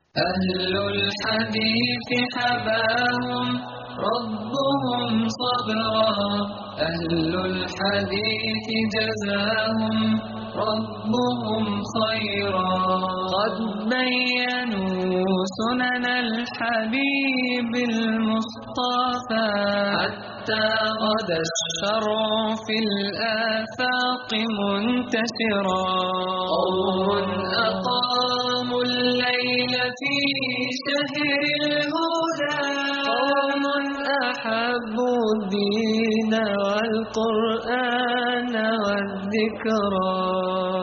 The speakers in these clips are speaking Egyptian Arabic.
أهل الحديث حباهم ربهم صبرا أهل الحديث جزاهم ربهم خيرا قد بينوا سنن الحبيب المصطفى حتى غدا الشرع في الآفاق منتشرا قوم أقاموا الليل في شهر الهدى قوم أحبوا الدين والقرآن والذكرى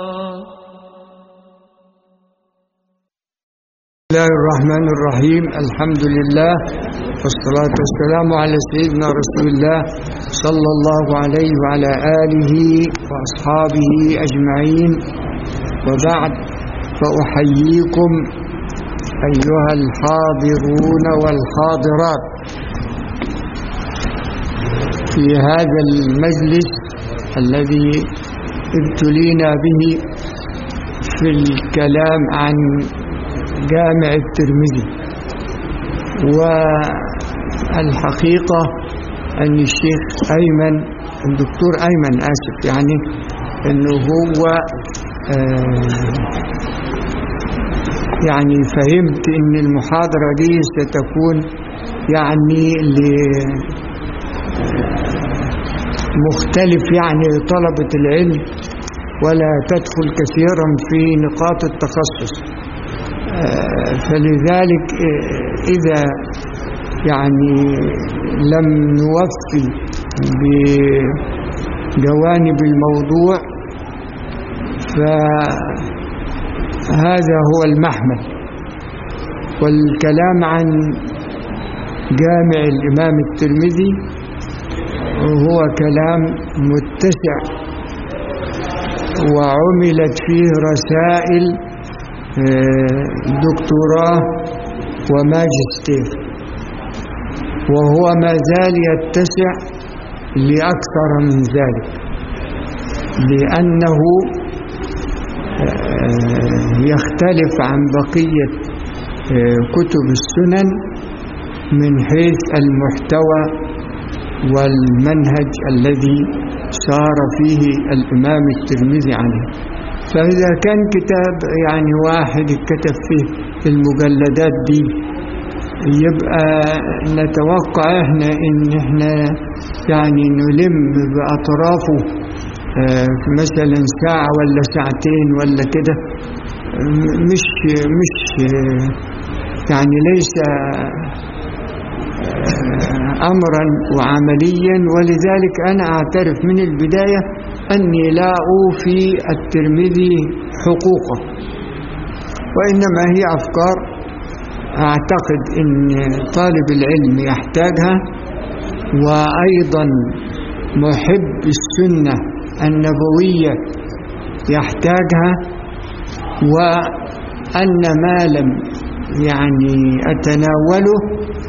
بسم الله الرحمن الرحيم الحمد لله والصلاة والسلام على سيدنا رسول الله صلى الله عليه وعلى آله وأصحابه أجمعين وبعد فأحييكم أيها الحاضرون والحاضرات في هذا المجلس الذي ابتلينا به في الكلام عن جامع الترمذي والحقيقة أن الشيخ أيمن الدكتور أيمن آسف يعني أنه هو آه يعني فهمت أن المحاضرة دي ستكون يعني مختلف يعني لطلبة العلم ولا تدخل كثيرا في نقاط التخصص فلذلك إذا يعني لم نوفي بجوانب الموضوع فهذا هو المحمل والكلام عن جامع الإمام الترمذي هو كلام متسع وعملت فيه رسائل دكتوراه وماجستير وهو ما زال يتسع لأكثر من ذلك لأنه يختلف عن بقية كتب السنن من حيث المحتوى والمنهج الذي سار فيه الإمام الترمذي عنه فإذا كان كتاب يعني واحد اتكتب فيه المجلدات دي يبقى نتوقع احنا ان احنا يعني نلم بأطرافه في مثلا ساعة ولا ساعتين ولا كده مش مش يعني ليس أمرا وعمليا ولذلك أنا أعترف من البداية أني لا أوفي الترمذي حقوقه وإنما هي أفكار أعتقد أن طالب العلم يحتاجها وأيضا محب السنة النبوية يحتاجها وأن ما لم يعني أتناوله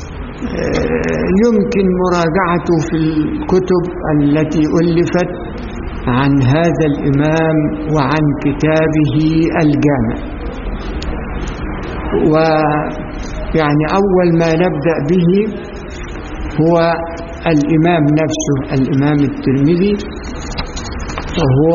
يمكن مراجعته في الكتب التي ألفت عن هذا الإمام وعن كتابه الجامع ويعني أول ما نبدأ به هو الإمام نفسه الإمام الترمذي وهو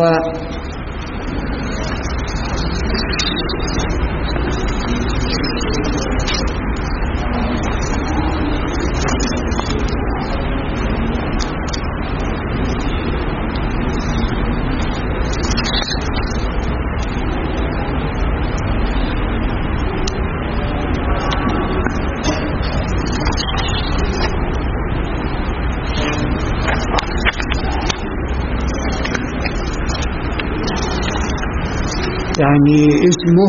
يعني اسمه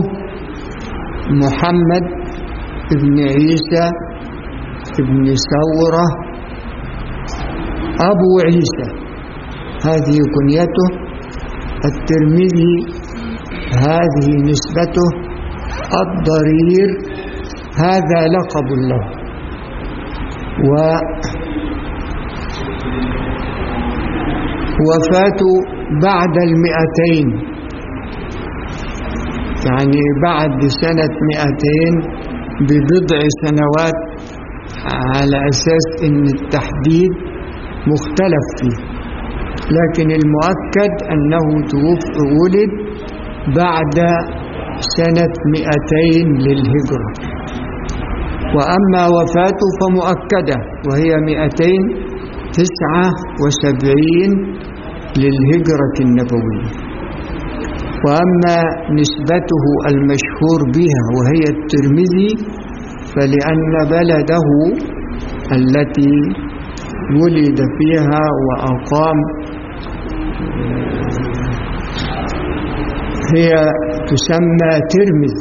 محمد بن عيسى بن ثورة أبو عيسى هذه كنيته الترمذي هذه نسبته الضرير هذا لقب له و وفاته بعد المئتين يعني بعد سنة مئتين ببضع سنوات على أساس أن التحديد مختلف فيه لكن المؤكد أنه ولد بعد سنة مئتين للهجرة وأما وفاته فمؤكدة وهي مئتين تسعة وسبعين للهجرة النبوية وأما نسبته المشهور بها وهي الترمذي فلأن بلده التي ولد فيها وأقام هي تسمى ترمذ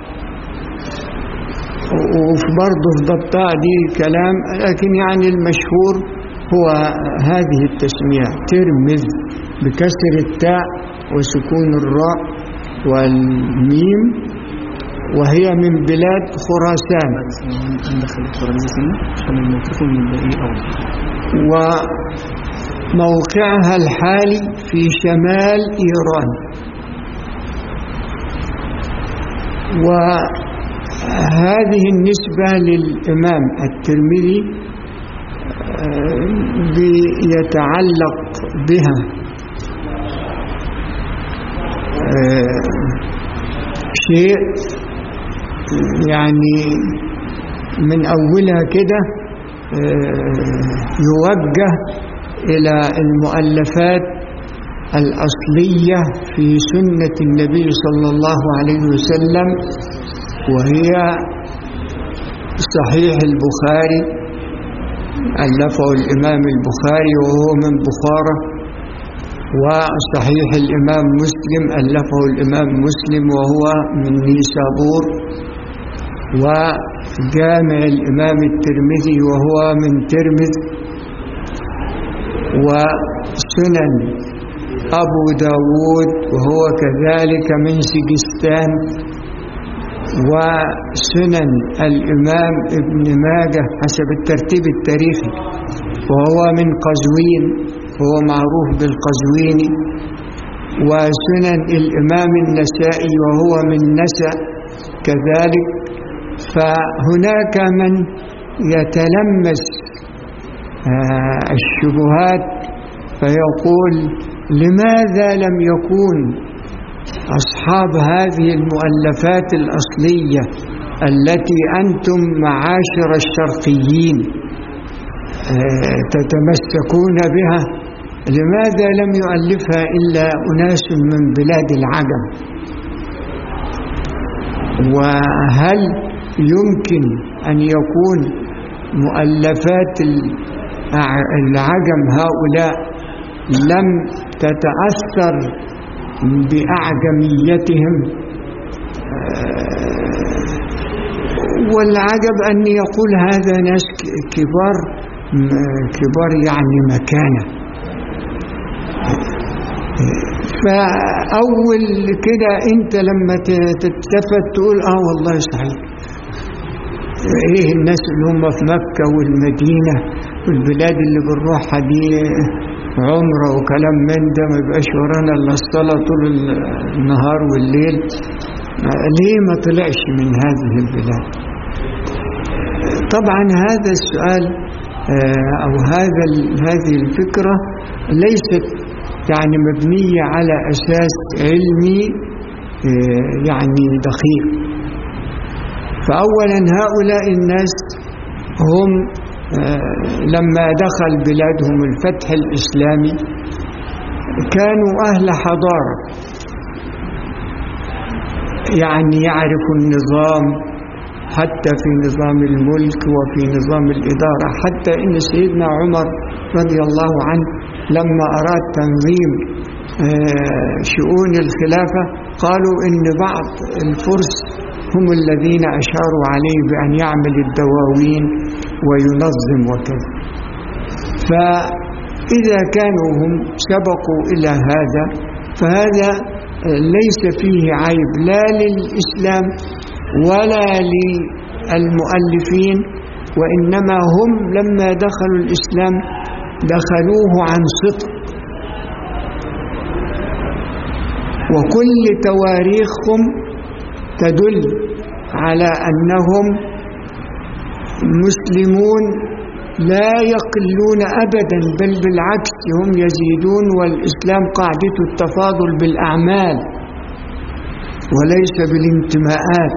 وفي برضه في ضبطاء دي كلام لكن يعني المشهور هو هذه التسمية ترمذ بكسر التاء وسكون الراء والميم وهي من بلاد خراسان وموقعها الحالي في شمال إيران وهذه النسبة للإمام الترمذي يتعلق بها شيء يعني من أولها كده يوجه إلى المؤلفات الأصلية في سنة النبي صلى الله عليه وسلم وهي صحيح البخاري ألفه الإمام البخاري وهو من بخارى وصحيح الإمام مسلم ألفه الإمام مسلم وهو من نيسابور وجامع الإمام الترمذي وهو من ترمذ وسنن أبو داود وهو كذلك من سجستان وسنن الإمام ابن ماجه حسب الترتيب التاريخي وهو من قزوين هو معروف بالقزويني وسنن الإمام النسائي وهو من نسأ كذلك فهناك من يتلمس الشبهات فيقول لماذا لم يكون أصحاب هذه المؤلفات الأصلية التي أنتم معاشر الشرقيين تتمسكون بها لماذا لم يؤلفها إلا أناس من بلاد العجم وهل يمكن أن يكون مؤلفات العجم هؤلاء لم تتأثر بأعجميتهم والعجب أن يقول هذا ناس كبار كبار يعني مكانة فأول كده أنت لما تتلفت تقول آه والله صحيح إيه الناس اللي هم في مكة والمدينة والبلاد اللي بنروحها دي عمرة وكلام من ده ما يبقاش ورانا إلا الصلاة طول النهار والليل ليه ما طلعش من هذه البلاد طبعا هذا السؤال أو هذا هذه الفكرة ليست يعني مبنية على أساس علمي يعني دقيق فأولا هؤلاء الناس هم لما دخل بلادهم الفتح الإسلامي كانوا أهل حضارة يعني يعرفوا النظام حتى في نظام الملك وفي نظام الإدارة حتى إن سيدنا عمر رضي الله عنه لما أراد تنظيم شؤون الخلافة قالوا إن بعض الفرس هم الذين أشاروا عليه بأن يعمل الدواوين وينظم وكذا فإذا كانوا هم سبقوا إلى هذا فهذا ليس فيه عيب لا للإسلام ولا للمؤلفين وإنما هم لما دخلوا الإسلام دخلوه عن صدق وكل تواريخهم تدل على أنهم مسلمون لا يقلون أبدا بل بالعكس هم يزيدون والإسلام قاعدته التفاضل بالأعمال وليس بالانتماءات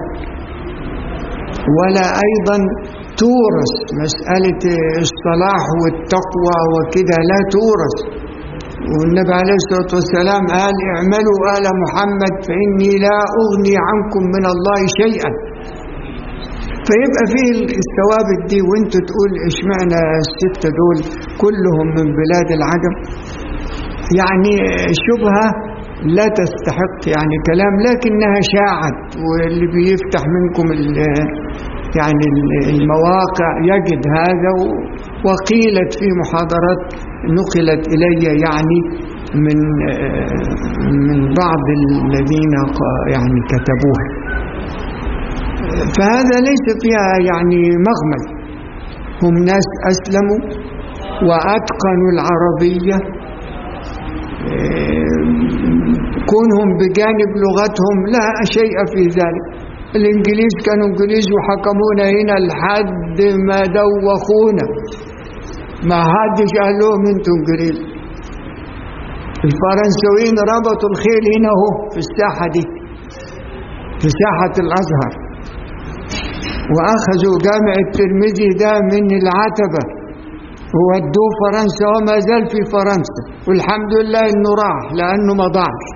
ولا أيضا تورث مسألة الصلاح والتقوى وكده لا تورث والنبي عليه الصلاة والسلام قال اعملوا آل محمد فإني لا أغني عنكم من الله شيئا فيبقى فيه الثوابت دي وانتوا تقول اشمعنى الستة دول كلهم من بلاد العجم يعني شبهة لا تستحق يعني كلام لكنها شاعت واللي بيفتح منكم يعني المواقع يجد هذا وقيلت في محاضرات نقلت إلي يعني من من بعض الذين يعني كتبوها فهذا ليس فيها يعني مغمل هم ناس أسلموا وأتقنوا العربية كونهم بجانب لغتهم لا شيء في ذلك الإنجليز كانوا إنجليز وحكمونا هنا لحد ما دوخونا ما حدش قال لهم انتوا إنجليز الفرنسويين ربطوا الخيل هنا اهو في الساحة دي في ساحة الأزهر وأخذوا جامع الترمذي ده من العتبة وودوه فرنسا وما زال في فرنسا والحمد لله انه راح لانه ما ضاعش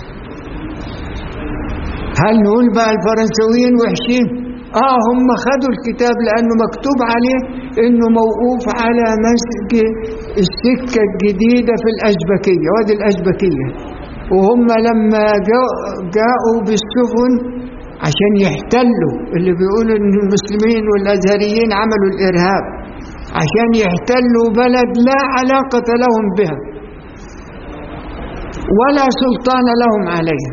هل نقول بقى الفرنسويين وحشين اه هم خدوا الكتاب لانه مكتوب عليه انه موقوف على مسك السكة الجديدة في الأزبكية وادي الأزبكية وهم لما جاءوا بالسفن عشان يحتلوا اللي بيقولوا ان المسلمين والازهريين عملوا الارهاب عشان يحتلوا بلد لا علاقة لهم بها ولا سلطان لهم عليها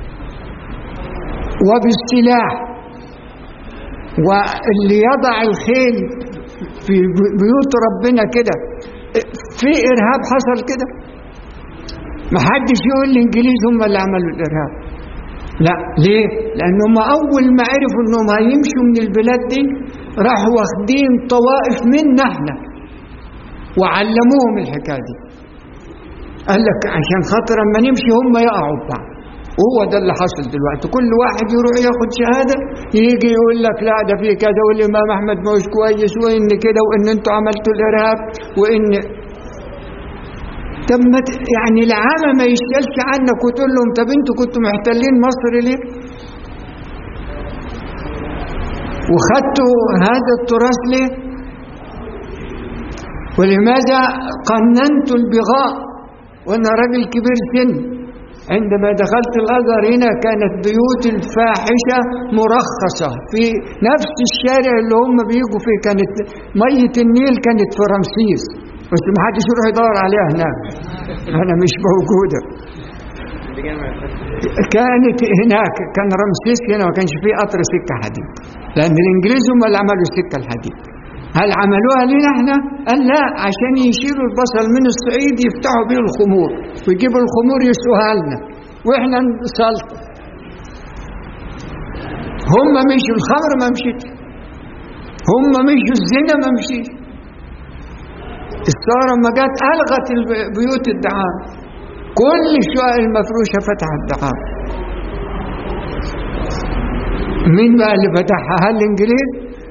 وبالسلاح واللي يضع الخيل في بيوت ربنا كده في إرهاب حصل كده ما حدش يقول الإنجليز هم اللي عملوا الإرهاب لا ليه؟ لأنهم أول ما عرفوا أنهم هيمشوا من البلاد دي راحوا واخدين طوائف منا احنا وعلموهم الحكاية دي قال لك عشان خاطر اما نمشي هم يقعوا ببعض وهو ده اللي حصل دلوقتي كل واحد يروح ياخد شهادة يجي يقول لك لا ده في كذا والإمام أحمد مش كويس وإن كده وإن أنتوا عملتوا الإرهاب وإن طب ما يعني العامة ما يشتلش عنك وتقول لهم طب انتوا كنتوا محتلين مصر ليه وخدتوا هذا التراث ليه ولماذا قننتوا البغاء وانا راجل كبير سن عندما دخلت الازهر هنا كانت بيوت الفاحشه مرخصه في نفس الشارع اللي هم بيجوا فيه كانت ميه النيل كانت في رمسيس بس ما حدش يروح يدور عليها هناك انا مش موجوده كانت هناك كان رمسيس هنا ما كانش فيه قطر سكه حديد لان الانجليز هم اللي عملوا السكه الحديد هل عملوها لنا احنا؟ قال لا عشان يشيلوا البصل من الصعيد يفتحوا بيه الخمور ويجيبوا الخمور يسوها لنا واحنا نسلط هم مشوا الخمر ما مشيت هم مشوا الزنا ما مشيت الثورة ما جت ألغت بيوت الدعارة كل الشقق المفروشة فتحت دعارة مين بقى اللي فتحها هل الإنجليز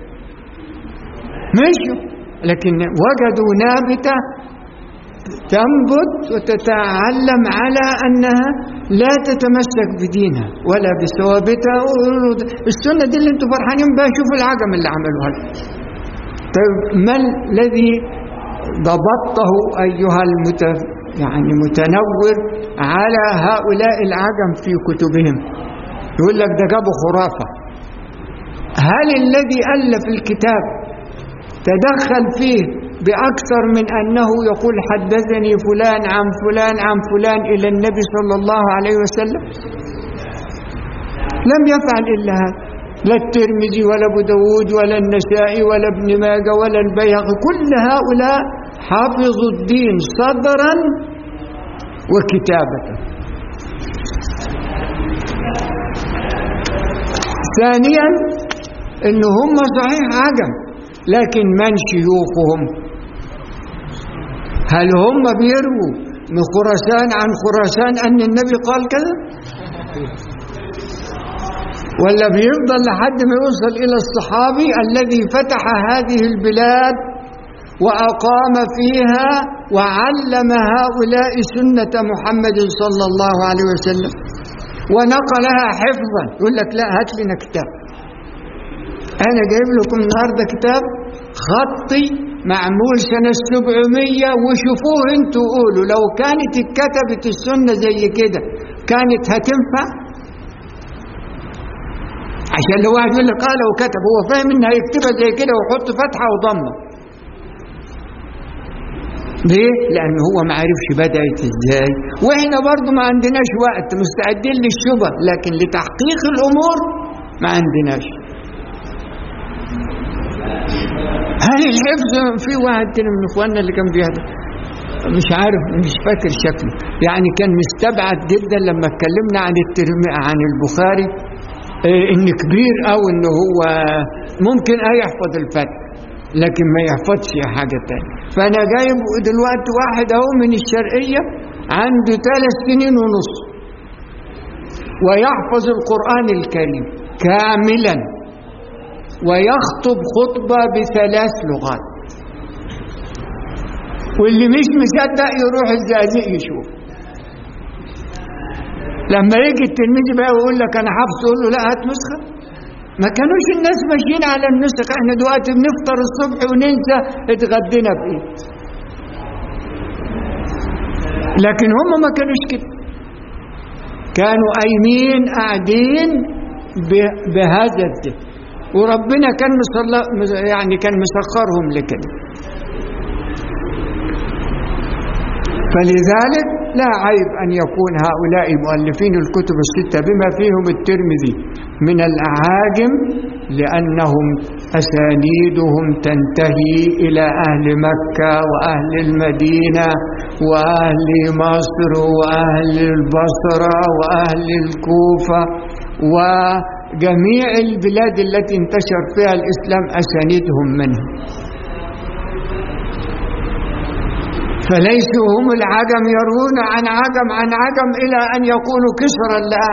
مشوا لكن وجدوا نابتة تنبت وتتعلم على أنها لا تتمسك بدينها ولا بثوابتها السنة دي اللي انتم فرحانين بها شوفوا العجم اللي عملوها طيب ما الذي ضبطه أيها المت يعني متنور على هؤلاء العجم في كتبهم يقول لك ده جابوا خرافة هل الذي ألف الكتاب تدخل فيه بأكثر من أنه يقول حدثني فلان عن فلان عن فلان إلى النبي صلى الله عليه وسلم لم يفعل إلا هذا لا الترمذي ولا ابو داود ولا النسائي ولا ابن ماجه ولا البيهقي كل هؤلاء حافظوا الدين صدرا وكتابة ثانيا إن هم صحيح عجم لكن من شيوخهم هل هم بيرووا من خراسان عن خراسان أن النبي قال كذا ولا بيفضل لحد ما يوصل إلى الصحابي الذي فتح هذه البلاد وأقام فيها وعلم هؤلاء سنة محمد صلى الله عليه وسلم ونقلها حفظا يقول لك لا هات لنا كتاب أنا جايب لكم النهاردة كتاب خطي معمول سنة 700 وشوفوه انتوا قولوا لو كانت اتكتبت السنة زي كده كانت هتنفع عشان لو واحد يقول لك قال لو كتب هو فاهم انها يكتبها زي كده ويحط فتحة وضمة ليه؟ لأن هو ما عرفش بدأت ازاي واحنا برضو ما عندناش وقت مستعدين للشبه لكن لتحقيق الأمور ما عندناش هل الحفظ في واحد تاني من اخواننا اللي كان بيهدف مش عارف مش فاكر شكله يعني كان مستبعد جدا لما اتكلمنا عن الترم عن البخاري إيه ان كبير او ان هو ممكن اه يحفظ الفتح لكن ما يحفظش حاجه تانية فانا جايب دلوقتي واحد اهو من الشرقيه عنده ثلاث سنين ونص ويحفظ القران الكريم كاملا ويخطب خطبة بثلاث لغات واللي مش مصدق يروح الزقازيق يشوف لما يجي التلميذ بقى ويقول لك انا حافظ تقول له لا هات نسخه ما كانوش الناس ماشيين على النسخ احنا دلوقتي بنفطر الصبح وننسى اتغدينا بايه لكن هم ما كانوش كده كانوا قايمين قاعدين بهذا الذكر وربنا كان مصل... يعني كان مسخرهم لكده فلذلك لا عيب أن يكون هؤلاء مؤلفين الكتب الستة بما فيهم الترمذي من الأعاجم لأنهم أسانيدهم تنتهي إلى أهل مكة وأهل المدينة وأهل مصر وأهل البصرة وأهل الكوفة وجميع البلاد التي انتشر فيها الإسلام أسانيدهم منها فليسوا هم العجم يروون عن عجم عن عجم إلى أن يقولوا كسرا الآن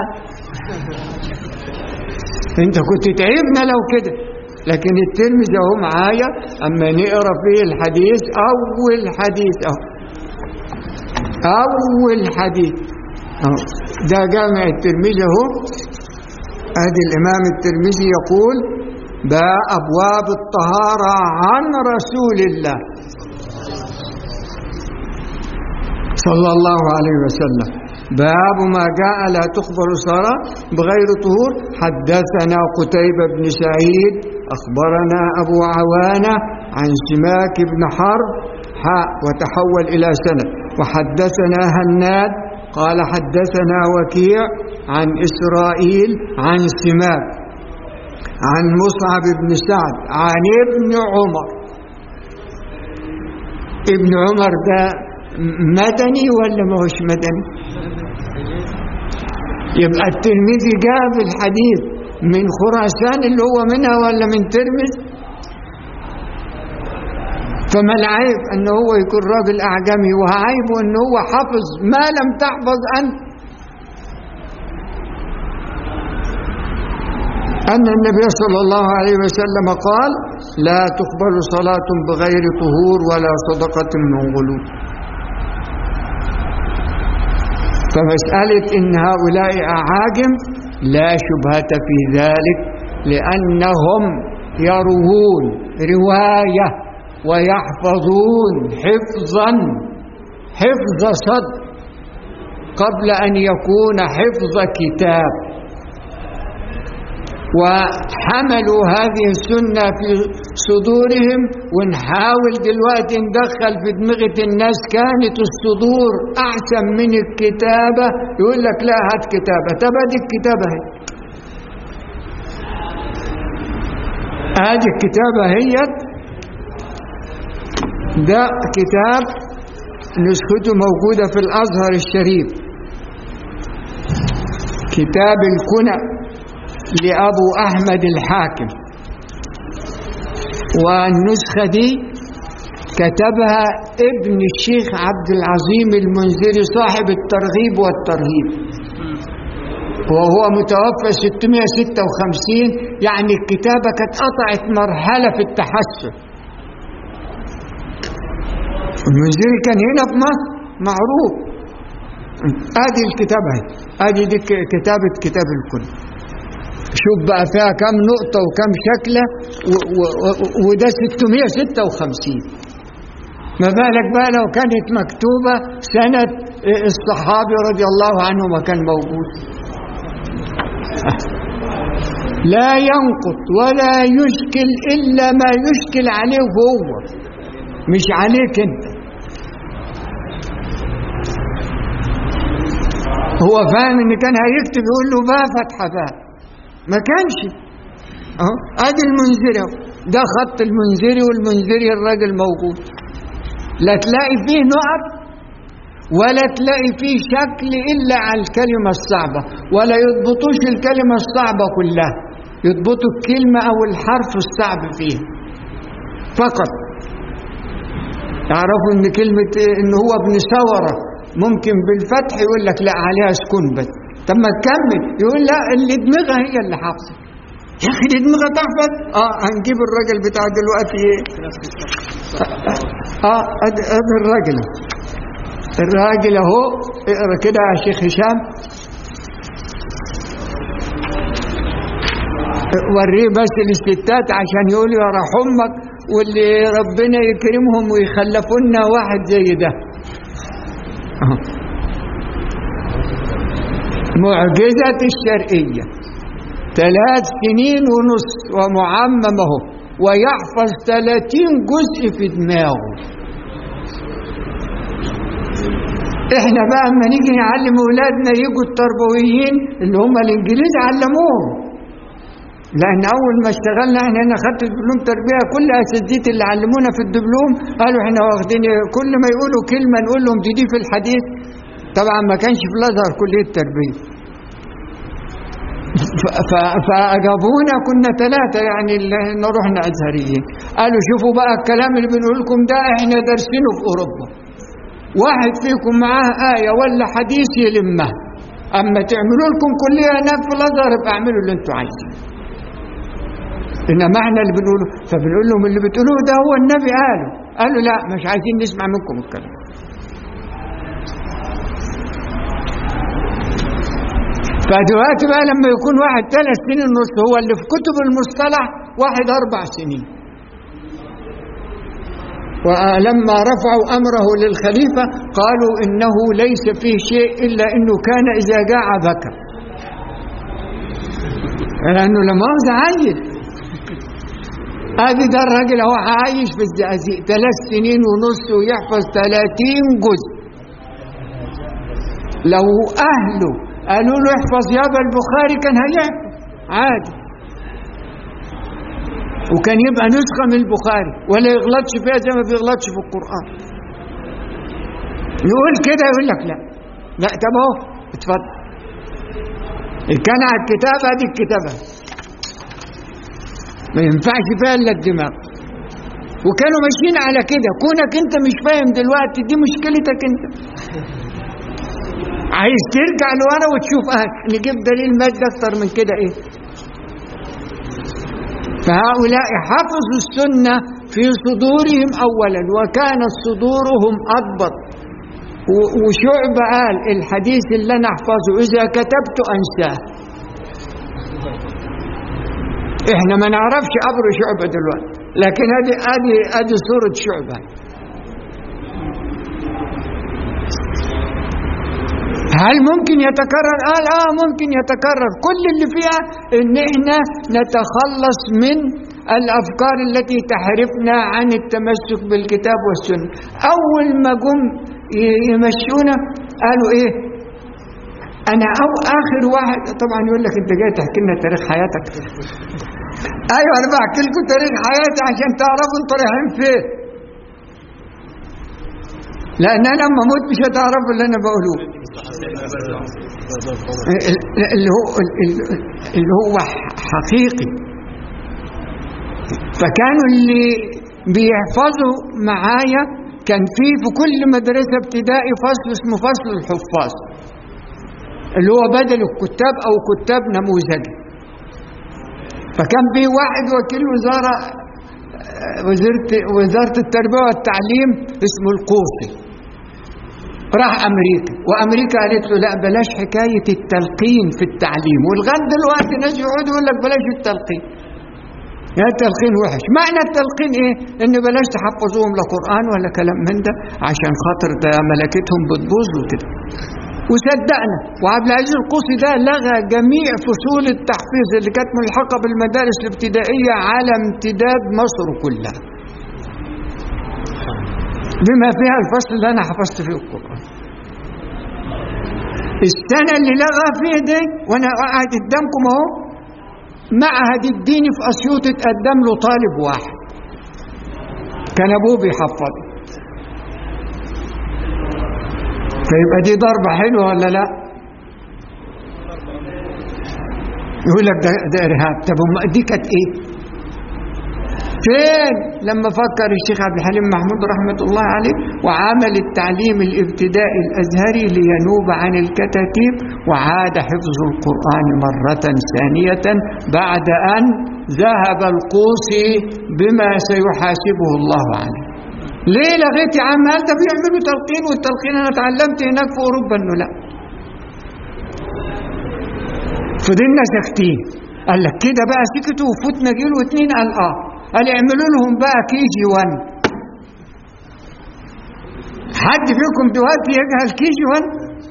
انت كنت تعبنا لو كده لكن الترمذي اهو معايا اما نقرا فيه الحديث اول حديث اهو اول حديث اهو ده جامع الترمذي اهو ادي الامام الترمذي يقول باء ابواب الطهاره عن رسول الله صلى الله عليه وسلم باب ما جاء لا تخبر صلاة بغير طهور حدثنا قتيبة بن سعيد أخبرنا أبو عوانة عن سماك بن حرب حاء وتحول إلى سند وحدثنا هناد قال حدثنا وكيع عن إسرائيل عن سماك عن مصعب بن سعد عن ابن عمر ابن عمر ده مدني ولا ما هوش مدني يبقى الترمذي جاب الحديث من خراسان اللي هو منها ولا من ترمذ فما العيب ان هو يكون راجل اعجمي وعيبه ان هو حفظ ما لم تحفظ انت أن النبي صلى الله عليه وسلم قال لا تقبل صلاة بغير طهور ولا صدقة من غلول فمسألة إن هؤلاء أعاجم لا شبهة في ذلك لأنهم يروون رواية ويحفظون حفظا حفظ صد قبل أن يكون حفظ كتاب وحملوا هذه السنة في صدورهم ونحاول دلوقتي ندخل في دماغة الناس كانت الصدور أحسن من الكتابة يقول لك لا هات كتابة طب هذه الكتابة هي هذه الكتابة هي ده كتاب نسخته موجودة في الأزهر الشريف كتاب الكنى لأبو أحمد الحاكم والنسخة دي كتبها ابن الشيخ عبد العظيم المنذري صاحب الترغيب والترهيب وهو متوفى 656 يعني الكتابة كانت قطعت مرحلة في التحسن المنذري كان هنا في مصر معروف ادي الكتابة اهي. ادي دي ك- كتابة كتاب الكل شوف بقى فيها كم نقطة وكم شكلة و- و- و- وده 656 ما بالك بقى لو كانت مكتوبة سنة الصحابي رضي الله عنه ما كان موجود لا ينقط ولا يشكل إلا ما يشكل عليه هو مش عليك انت هو فاهم ان كان هيكتب يقول له با فتحة با ما كانش اهو ادي المنذري اهو. ده خط المنذري والمنذري الراجل موجود لا تلاقي فيه نقط ولا تلاقي فيه شكل إلا على الكلمة الصعبة ولا يضبطوش الكلمة الصعبة كلها يضبطوا الكلمة أو الحرف الصعب فيها فقط تعرفوا ان كلمة إيه؟ ان هو ابن ثورة ممكن بالفتح يقول لك لا عليها سكون بس طب ما تكمل يقول لا اللي دماغها هي اللي حافظة يا اخي دي دماغها تحفظ اه هنجيب الراجل بتاع دلوقتي ايه اه ادي ادي الراجل الراجل اهو اقرا كده يا شيخ هشام وريه بس للستات عشان يقولوا يا راح امك واللي ربنا يكرمهم ويخلفوا لنا واحد زي ده أهو. معجزة الشرقية ثلاث سنين ونص ومعممه ويحفظ ثلاثين جزء في دماغه احنا بقى اما نيجي نعلم اولادنا يجوا التربويين اللي هم الانجليز علموهم لان اول ما اشتغلنا احنا انا خدت دبلوم تربيه كل اساتذتي اللي علمونا في الدبلوم قالوا احنا واخدين كل ما يقولوا كلمه نقول لهم دي دي في الحديث طبعا ما كانش في الازهر كليه تربيه ف- ف- فأجابونا كنا ثلاثة يعني اللي رحنا أزهريين قالوا شوفوا بقى الكلام اللي بنقول لكم ده احنا دارسينه في أوروبا واحد فيكم معاه آية ولا حديث يلمها أما تعملوا لكم كلية هناك في الأزهر يبقى اعملوا اللي انتوا عايزين إنما احنا اللي بنقوله فبنقول لهم اللي بتقولوه ده هو النبي قاله قالوا لا مش عايزين نسمع منكم الكلام فدلوقتي بقى لما يكون واحد ثلاث سنين ونص هو اللي في كتب المصطلح واحد أربع سنين ولما رفعوا أمره للخليفة قالوا إنه ليس فيه شيء إلا إنه كان إذا جاع بكى لأنه لما هو عيل ادي ده الراجل هو عايش في الزقازيق ثلاث سنين ونص ويحفظ 30 جزء لو اهله قالوا له احفظ يابا البخاري كان هيحفظ عادي وكان يبقى نسخه من البخاري ولا يغلطش فيها زي ما بيغلطش في القران يقول كده يقول لك لا لا طب اهو اتفضل إن كان على الكتابه دي الكتابه ما ينفعش فيها الا الدماغ وكانوا ماشيين على كده كونك انت مش فاهم دلوقتي دي مشكلتك انت عايز ترجع لورا وتشوف اه نجيب دليل مادة اكتر من كده ايه فهؤلاء حفظوا السنة في صدورهم اولا وكانت صدورهم اضبط و- وشعب قال الحديث اللي انا احفظه اذا كتبت انساه احنا ما نعرفش قبر شعبة دلوقتي لكن ادي ادي ادي صورة شعبة هل ممكن يتكرر؟ قال اه ممكن يتكرر كل اللي فيها ان احنا نتخلص من الافكار التي تحرفنا عن التمسك بالكتاب والسنة اول ما جم ي- يمشونا قالوا ايه انا او اخر واحد طبعا يقول لك انت جاي تحكي لنا تاريخ حياتك ايوه انا بحكي لكم تاريخ حياتي عشان تعرفوا انتوا رايحين فين لان انا لما اموت مش هتعرفوا اللي انا بقوله اللي هو اللي هو حقيقي فكانوا اللي بيحفظوا معايا كان في في كل مدرسة ابتدائي فصل اسمه فصل الحفاظ اللي هو بدل الكتاب أو كتاب نموذجي فكان في واحد وكيل وزارة وزارة, وزارة التربية والتعليم اسمه القوصي راح أمريكا وأمريكا قالت له لا بلاش حكاية التلقين في التعليم ولغاية دلوقتي ناس يقعدوا يقول لك بلاش التلقين يا التلقين وحش معنى التلقين ايه ان بلاش تحفظوهم لا قرآن ولا كلام من ده عشان خاطر ده ملكتهم بتبوظ وكده وصدقنا وعبد العزيز القوسي ده لغى جميع فصول التحفيظ اللي كانت ملحقه بالمدارس الابتدائيه على امتداد مصر كلها. بما فيها الفصل اللي انا حفظت فيه القران. السنه اللي لغى فيها دي وانا قاعد قدامكم اهو معهد الديني في اسيوط اتقدم له طالب واحد. كان ابوه بيحفظه. فيبقى دي ضربة حلوة ولا لا يقول لك ده, ده إرهاب طب دي كانت إيه فين لما فكر الشيخ عبد الحليم محمود رحمة الله عليه وعمل التعليم الابتدائي الأزهري لينوب عن الكتاتيب وعاد حفظ القرآن مرة ثانية بعد أن ذهب القوسي بما سيحاسبه الله عليه ليه لغيت يا عم هل ده بيعملوا تلقين والتلقين انا اتعلمت هناك في اوروبا انه لا فضلنا ساكتين قال لك كده بقى سكتوا وفوتنا جيل واتنين قال اه قال اعملوا لهم بقى كي جي 1 حد فيكم دلوقتي يجهل كي جي 1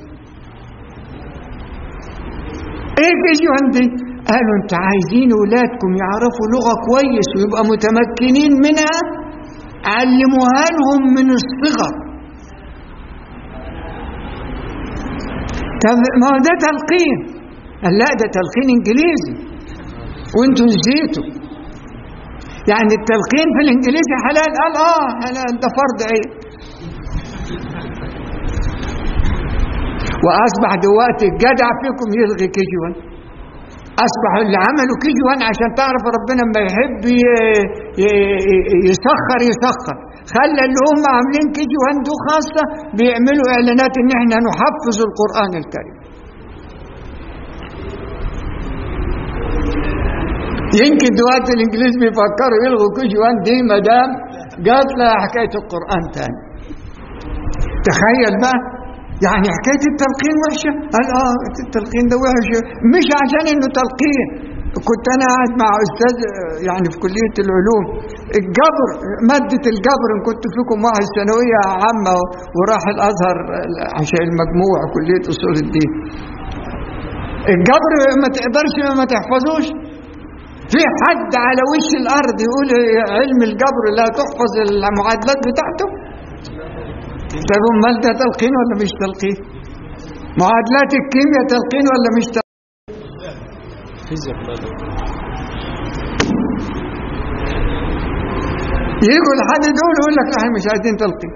ايه كي جي 1 دي قالوا انت عايزين ولادكم يعرفوا لغه كويس ويبقى متمكنين منها علموها لهم من الصغر طب ما هو ده تلقين قال لا ده تلقين انجليزي وانتوا نسيتوا يعني التلقين في الانجليزي حلال قال اه حلال ده فرض عين واصبح دلوقتي الجدع فيكم يلغي كي جي 1 اصبح اللي عملوا كي جي 1 عشان تعرف ربنا لما يحب يسخر يسخر خلى اللي هم عاملين كي جي 1 دول خاصه بيعملوا اعلانات ان احنا نحفظ القران الكريم يمكن دلوقتي الانجليز بيفكروا يلغوا كي جي 1 دي ما دام جات لها حكايه القران تاني تخيل بقى يعني حكايه التلقين وحشه قال اه التلقين ده وحش مش عشان انه تلقين كنت انا قاعد مع استاذ يعني في كليه العلوم الجبر ماده الجبر ان كنت فيكم واحد ثانويه عامه وراح الازهر عشان المجموع كليه اصول الدين الجبر ما تقدرش ما تحفظوش في حد على وش الارض يقول علم الجبر لا تحفظ المعادلات بتاعته طب امال ده تلقين ولا مش تلقين معادلات الكيمياء تلقين ولا مش تلقين يجوا لحد دول يقول لك احنا مش عايزين تلقين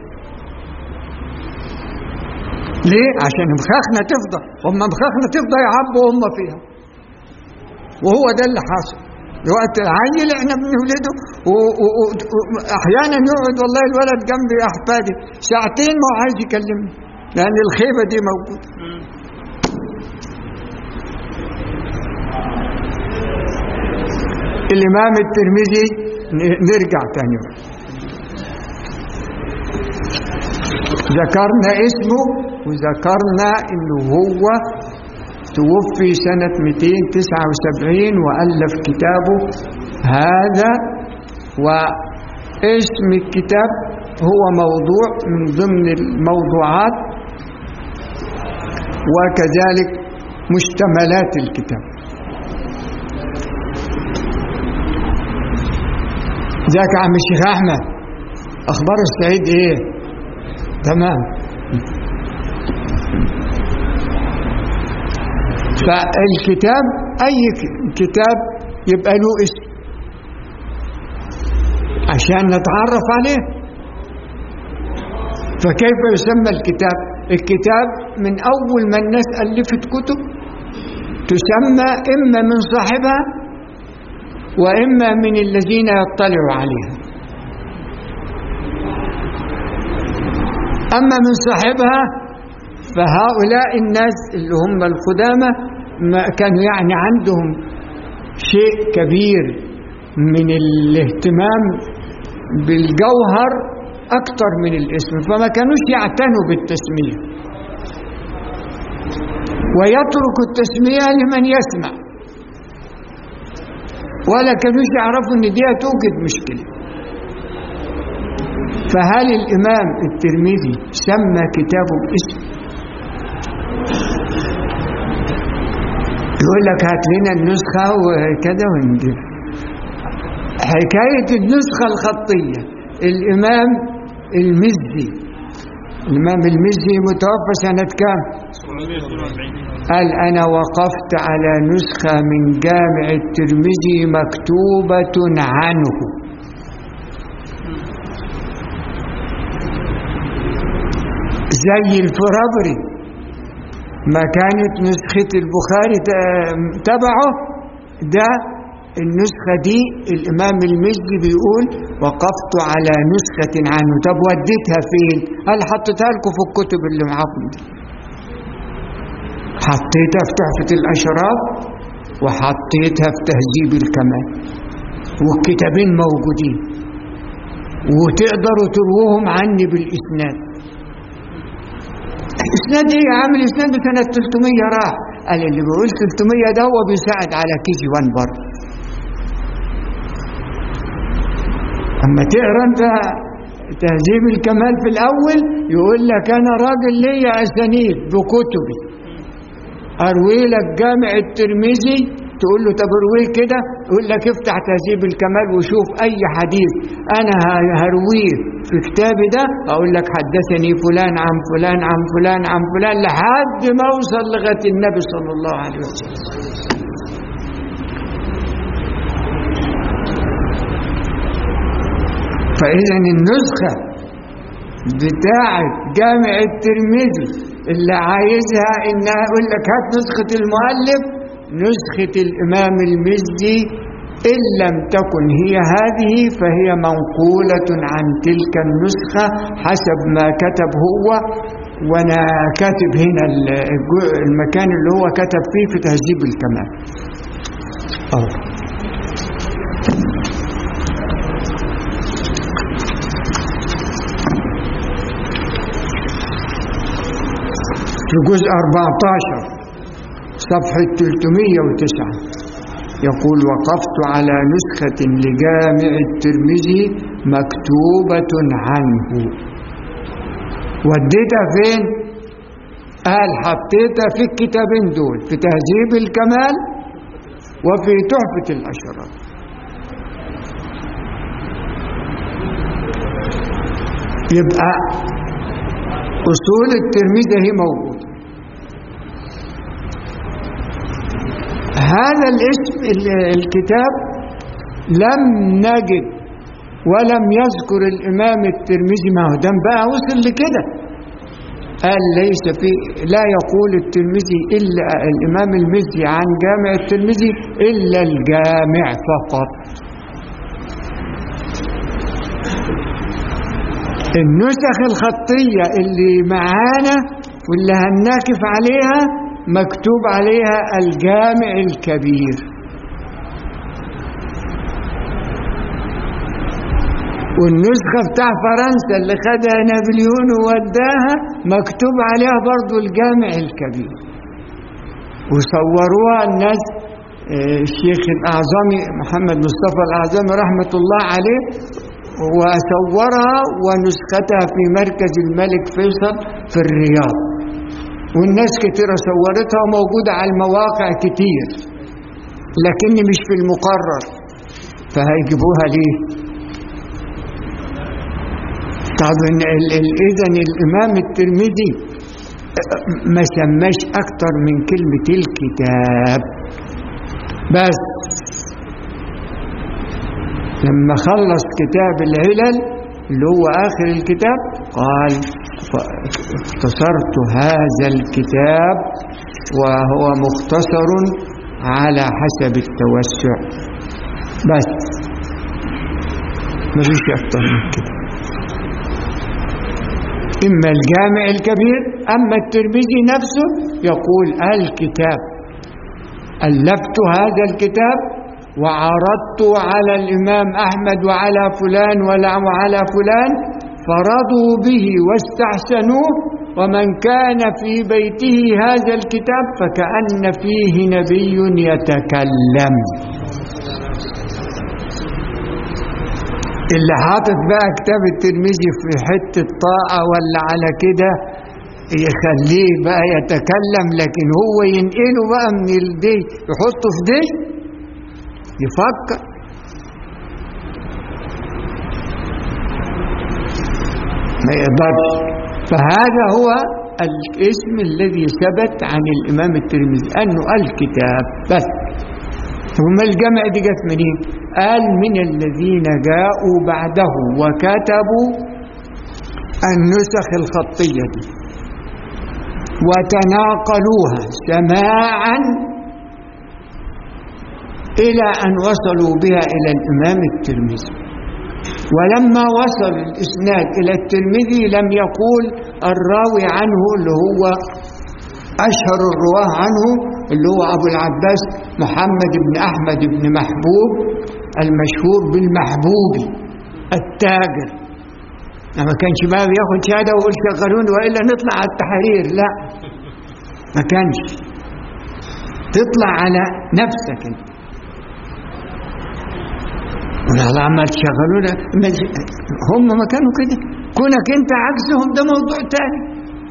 ليه عشان مخاخنا تفضى هم مخاخنا تفضى يعبوا هم فيها وهو ده اللي حاصل وقت العيل احنا بنولده واحيانا يقعد والله الولد جنبي احفادي ساعتين ما هو عايز يكلمني لان الخيبه دي موجوده الامام الترمذي نرجع تاني ذكرنا اسمه وذكرنا انه هو توفي سنة 279 وألف كتابه هذا واسم الكتاب هو موضوع من ضمن الموضوعات وكذلك مشتملات الكتاب ذاك عم الشيخ أحمد أخبار السعيد إيه تمام فالكتاب أي كتاب يبقى له اسم عشان نتعرف عليه فكيف يسمى الكتاب الكتاب من أول ما الناس ألفت كتب تسمى إما من صاحبها وإما من الذين يطلعوا عليها أما من صاحبها فهؤلاء الناس اللي هم القدامى ما كانوا يعني عندهم شيء كبير من الاهتمام بالجوهر أكثر من الاسم فما كانوش يعتنوا بالتسمية ويترك التسمية لمن يسمع ولا كانوش يعرفوا ان دي توجد مشكلة فهل الإمام الترمذي سمى كتابه باسم يقول لك هات لنا النسخة وكذا ونجيب حكاية النسخة الخطية الإمام المزي الإمام المزي متوفى سنة كام قال أنا وقفت على نسخة من جامع الترمذي مكتوبة عنه زي الفرابري ما كانت نسخة البخاري تبعه ده النسخة دي الإمام المجدي بيقول وقفت على نسخة عنه طب وديتها فين قال حطيتها لكم في الكتب اللي معاكم دي حطيتها في تحفة الأشراف وحطيتها في تهذيب الكمال والكتابين موجودين وتقدروا تروهم عني بالإسناد الإسناد إيه يا عم الإسناد سنة 300 راح قال اللي بيقول 300 ده هو بيساعد على كي جي 1 برضه أما تقرا أنت تهذيب الكمال في الأول يقول لك أنا راجل ليا أسانيد بكتبي أروي لك جامع الترمذي تقول له طب ارويه كده يقول لك افتح تهذيب الكمال وشوف أي حديث أنا هرويه في كتابي ده أقول لك حدثني فلان عن فلان عن فلان عن فلان لحد ما أوصل لغاية النبي صلى الله عليه وسلم فإذا النسخة بتاعة جامع الترمذي اللي عايزها إنها يقول لك هات نسخة المؤلف نسخة الإمام المزي إن لم تكن هي هذه فهي منقولة عن تلك النسخة حسب ما كتب هو وأنا كاتب هنا المكان اللي هو كتب فيه في تهذيب الكمال أوه. في جزء 14 صفحة 309 يقول وقفت على نسخة لجامع الترمذي مكتوبة عنه وديتها فين؟ قال حطيتها في الكتابين دول في تهذيب الكمال وفي تحفة الأشراف يبقى أصول الترمذي هي موجودة هذا الاسم الكتاب لم نجد ولم يذكر الإمام الترمذي ما هو ده بقى وصل لكده قال ليس في لا يقول الترمذي إلا الإمام المزي عن جامع الترمذي إلا الجامع فقط النسخ الخطية اللي معانا واللي هنناكف عليها مكتوب عليها الجامع الكبير والنسخة بتاع فرنسا اللي خدها نابليون ووداها مكتوب عليها برضو الجامع الكبير وصوروها الناس الشيخ الأعظمي محمد مصطفى الأعظمي رحمة الله عليه وصورها ونسختها في مركز الملك فيصل في الرياض والناس كتيرة صورتها موجودة على المواقع كتير لكن مش في المقرر فهيجيبوها ليه طب إذا الإمام الترمذي ما سماش أكتر من كلمة الكتاب بس لما خلص كتاب العلل اللي هو آخر الكتاب قال اختصرت هذا الكتاب وهو مختصر على حسب التوسع بس مفيش أكتر من كده إما الجامع الكبير أما الترمذي نفسه يقول الكتاب ألفت هذا الكتاب وعرضت على الإمام أحمد وعلى فلان وعلى فلان فرضوا به واستحسنوه ومن كان في بيته هذا الكتاب فكأن فيه نبي يتكلم اللي حاطط بقى كتاب الترمذي في حتة طاعة ولا على كده يخليه بقى يتكلم لكن هو ينقله بقى من الدي يحطه في دي يفكر ما يقدرش فهذا هو الاسم الذي ثبت عن الإمام الترمذي أنه الكتاب بس ثم الجمع دي جت منين قال من الذين جاءوا بعده وكتبوا النسخ الخطية دي وتناقلوها سماعا إلى أن وصلوا بها إلى الإمام الترمذي ولما وصل الإسناد إلى الترمذي لم يقول الراوي عنه اللي هو أشهر الرواه عنه اللي هو أبو العباس محمد بن أحمد بن محبوب المشهور بالمحبوبي التاجر ما كانش بقى بياخد شهادة ويقول شغلوني وإلا نطلع على التحرير لا ما كانش تطلع على نفسك انت والله عمال تشغلونا هم ما كانوا كده كونك انت عكسهم ده موضوع تاني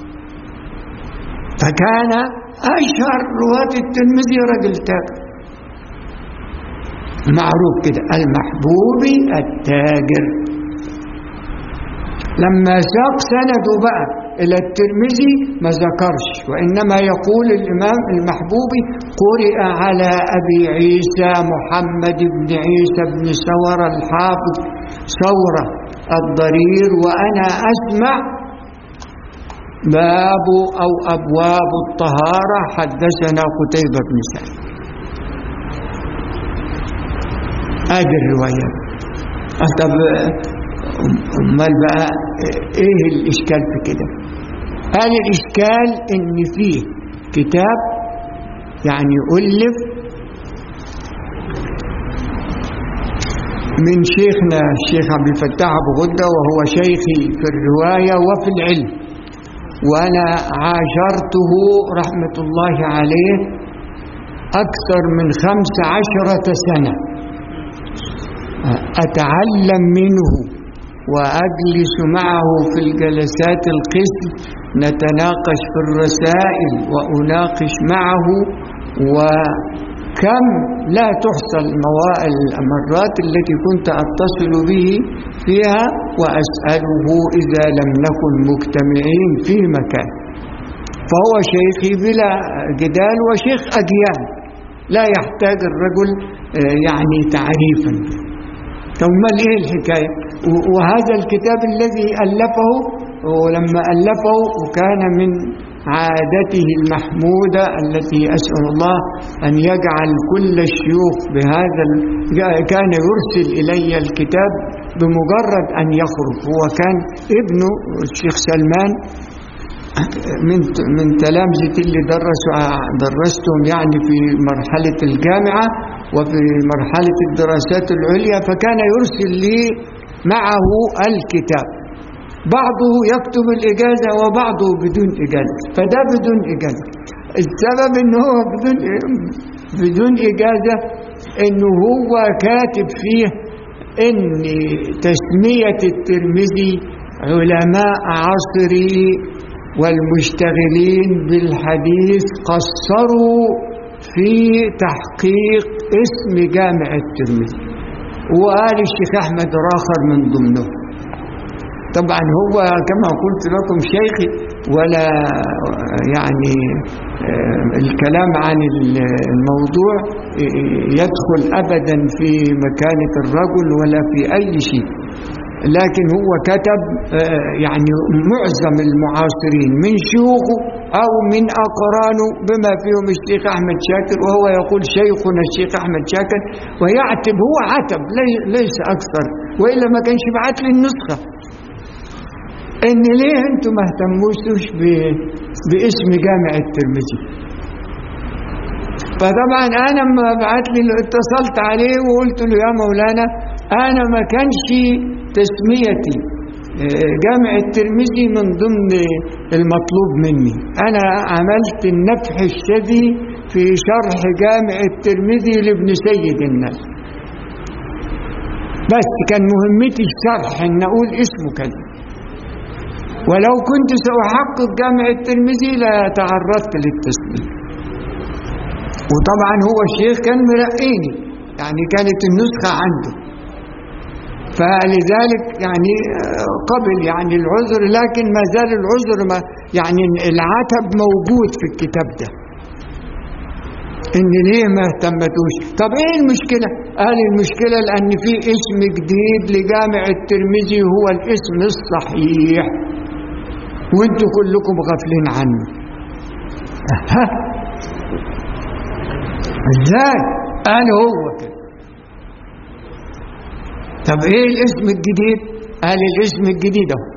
فكان اشهر رواة الترمذي رجل تاجر معروف كده المحبوبي التاجر لما ساق سنده بقى إلى الترمذي ما ذكرش وإنما يقول الإمام المحبوبي قرئ على أبي عيسى محمد بن عيسى بن ثور الحافظ ثورة الضرير وأنا أسمع باب أو أبواب الطهارة حدثنا قتيبة بن سعيد هذه الروايات طب امال بقى ايه الاشكال في كده قال الاشكال ان فيه كتاب يعني الف من شيخنا الشيخ عبد الفتاح ابو غده وهو شيخي في الروايه وفي العلم وانا عاشرته رحمه الله عليه اكثر من خمس عشره سنه اتعلم منه وأجلس معه في الجلسات القسم نتناقش في الرسائل وأناقش معه وكم لا تحصى المرات التي كنت أتصل به فيها وأسأله إذا لم نكن مجتمعين في مكان فهو شيخي بلا جدال وشيخ أجيال لا يحتاج الرجل يعني تعريفا ثم ايه الحكاية وهذا الكتاب الذي ألفه ولما ألفه وكان من عادته المحمودة التي أسأل الله أن يجعل كل الشيوخ بهذا كان يرسل إلي الكتاب بمجرد أن يخرج هو كان ابنه الشيخ سلمان من من تلامذتي اللي درسوا درستهم يعني في مرحلة الجامعة وفي مرحلة الدراسات العليا فكان يرسل لي معه الكتاب بعضه يكتب الإجازة وبعضه بدون إجازة فده بدون إجازة السبب إنه هو بدون بدون إجازة إنه هو كاتب فيه إن تسمية الترمذي علماء عصري والمشتغلين بالحديث قصروا في تحقيق اسم جامع الترمذي وقال الشيخ أحمد راخر من ضمنه طبعا هو كما قلت لكم شيخي ولا يعني الكلام عن الموضوع يدخل أبدا في مكانة الرجل ولا في أي شيء لكن هو كتب آه، يعني معظم المعاصرين من شيوخه أو من أقرانه بما فيهم الشيخ أحمد شاكر وهو يقول شيخنا الشيخ أحمد شاكر ويعتب هو عتب لي- ليس أكثر وإلا ما كانش بعت لي النسخة إن ليه أنتم ما اهتموش ب- باسم جامع الترمذي فطبعا انا لما بعت لي اتصلت عليه وقلت له يا مولانا انا ما كانش تسميتي آه، جامع الترمذي من ضمن المطلوب مني انا عملت النفح الشذي في شرح جامع الترمذي لابن سيد الناس بس كان مهمتي الشرح ان اقول اسمه كذا ولو كنت ساحقق جامع الترمذي لتعرضت للتسميه وطبعا هو الشيخ كان مرقيني يعني كانت النسخة عنده فلذلك يعني آه، قبل يعني العذر لكن ما زال العذر ما يعني العتب موجود في الكتاب ده ان ليه ما اهتمتوش طب ايه المشكلة قال المشكلة لان في اسم جديد لجامع الترمذي هو الاسم الصحيح وانتوا كلكم غافلين عنه ها ازاي قال هو كده طب ايه الاسم الجديد قال الاسم الجديد اهو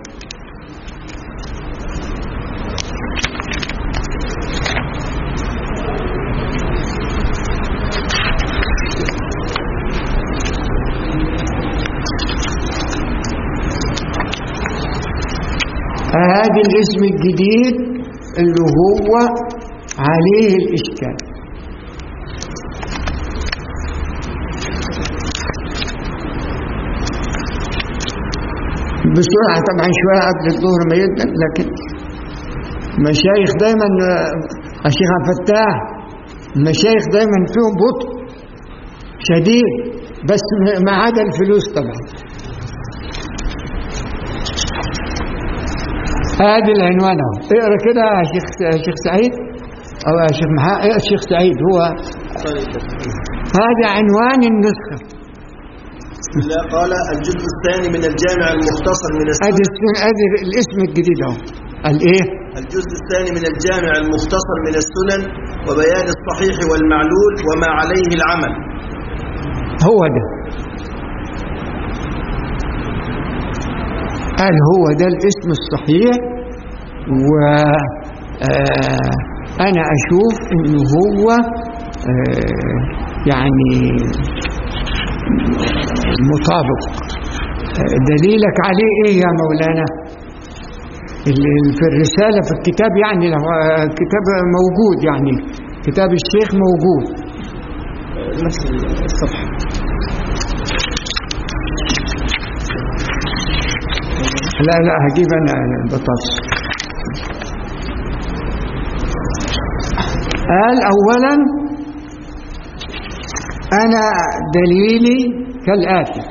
هذا الاسم الجديد اللي هو عليه الإشكال بسرعة طبعا شوية قبل الظهر ما يبدأ لكن مشايخ دايما آه، الشيخ عبد الفتاح المشايخ دايما فيهم بطء شديد بس ما عدا الفلوس طبعا هذه العنوان اهو اقرا كده يا شيخ يا شيخ سعيد او يا شيخ محا يا شيخ سعيد هو هذا عنوان النسخه بسم الله قال الجزء الثاني من الجامع المختصر من هذا السنن الاسم- هذا الاسم الجديد اهو الايه الجزء الثاني من الجامع المختصر من السنن وبيان الصحيح والمعلول وما عليه العمل هو ده قال هو ده الاسم الصحيح و آه، انا اشوف انه هو آه، يعني مطابق آه، دليلك عليه ايه يا مولانا ال- في الرسالة في الكتاب يعني لو آه، كتاب موجود يعني كتاب الشيخ موجود الصفحة لا لا هجيب انا البطاطس قال اولا انا دليلي كالاتي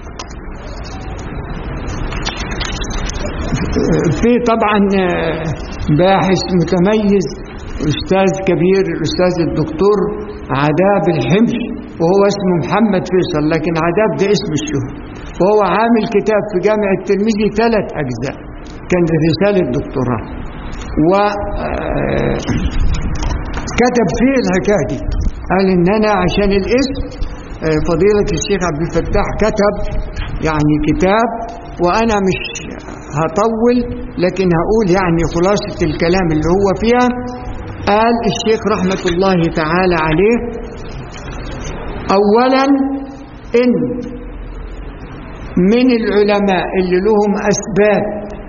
في طبعا باحث متميز استاذ كبير الاستاذ الدكتور عذاب الحمش وهو اسمه محمد فيصل لكن عذاب ده اسم الشهر وهو عامل كتاب في جامع الترمذي ثلاث اجزاء كان رساله دكتوراه و آه، كتب فيه الحكايه دي قال ان انا عشان الاسم آه، فضيله الشيخ عبد الفتاح كتب يعني كتاب وانا مش هطول لكن هقول يعني خلاصه الكلام اللي هو فيها قال الشيخ رحمه الله تعالى عليه اولا ان من العلماء اللي لهم اسباب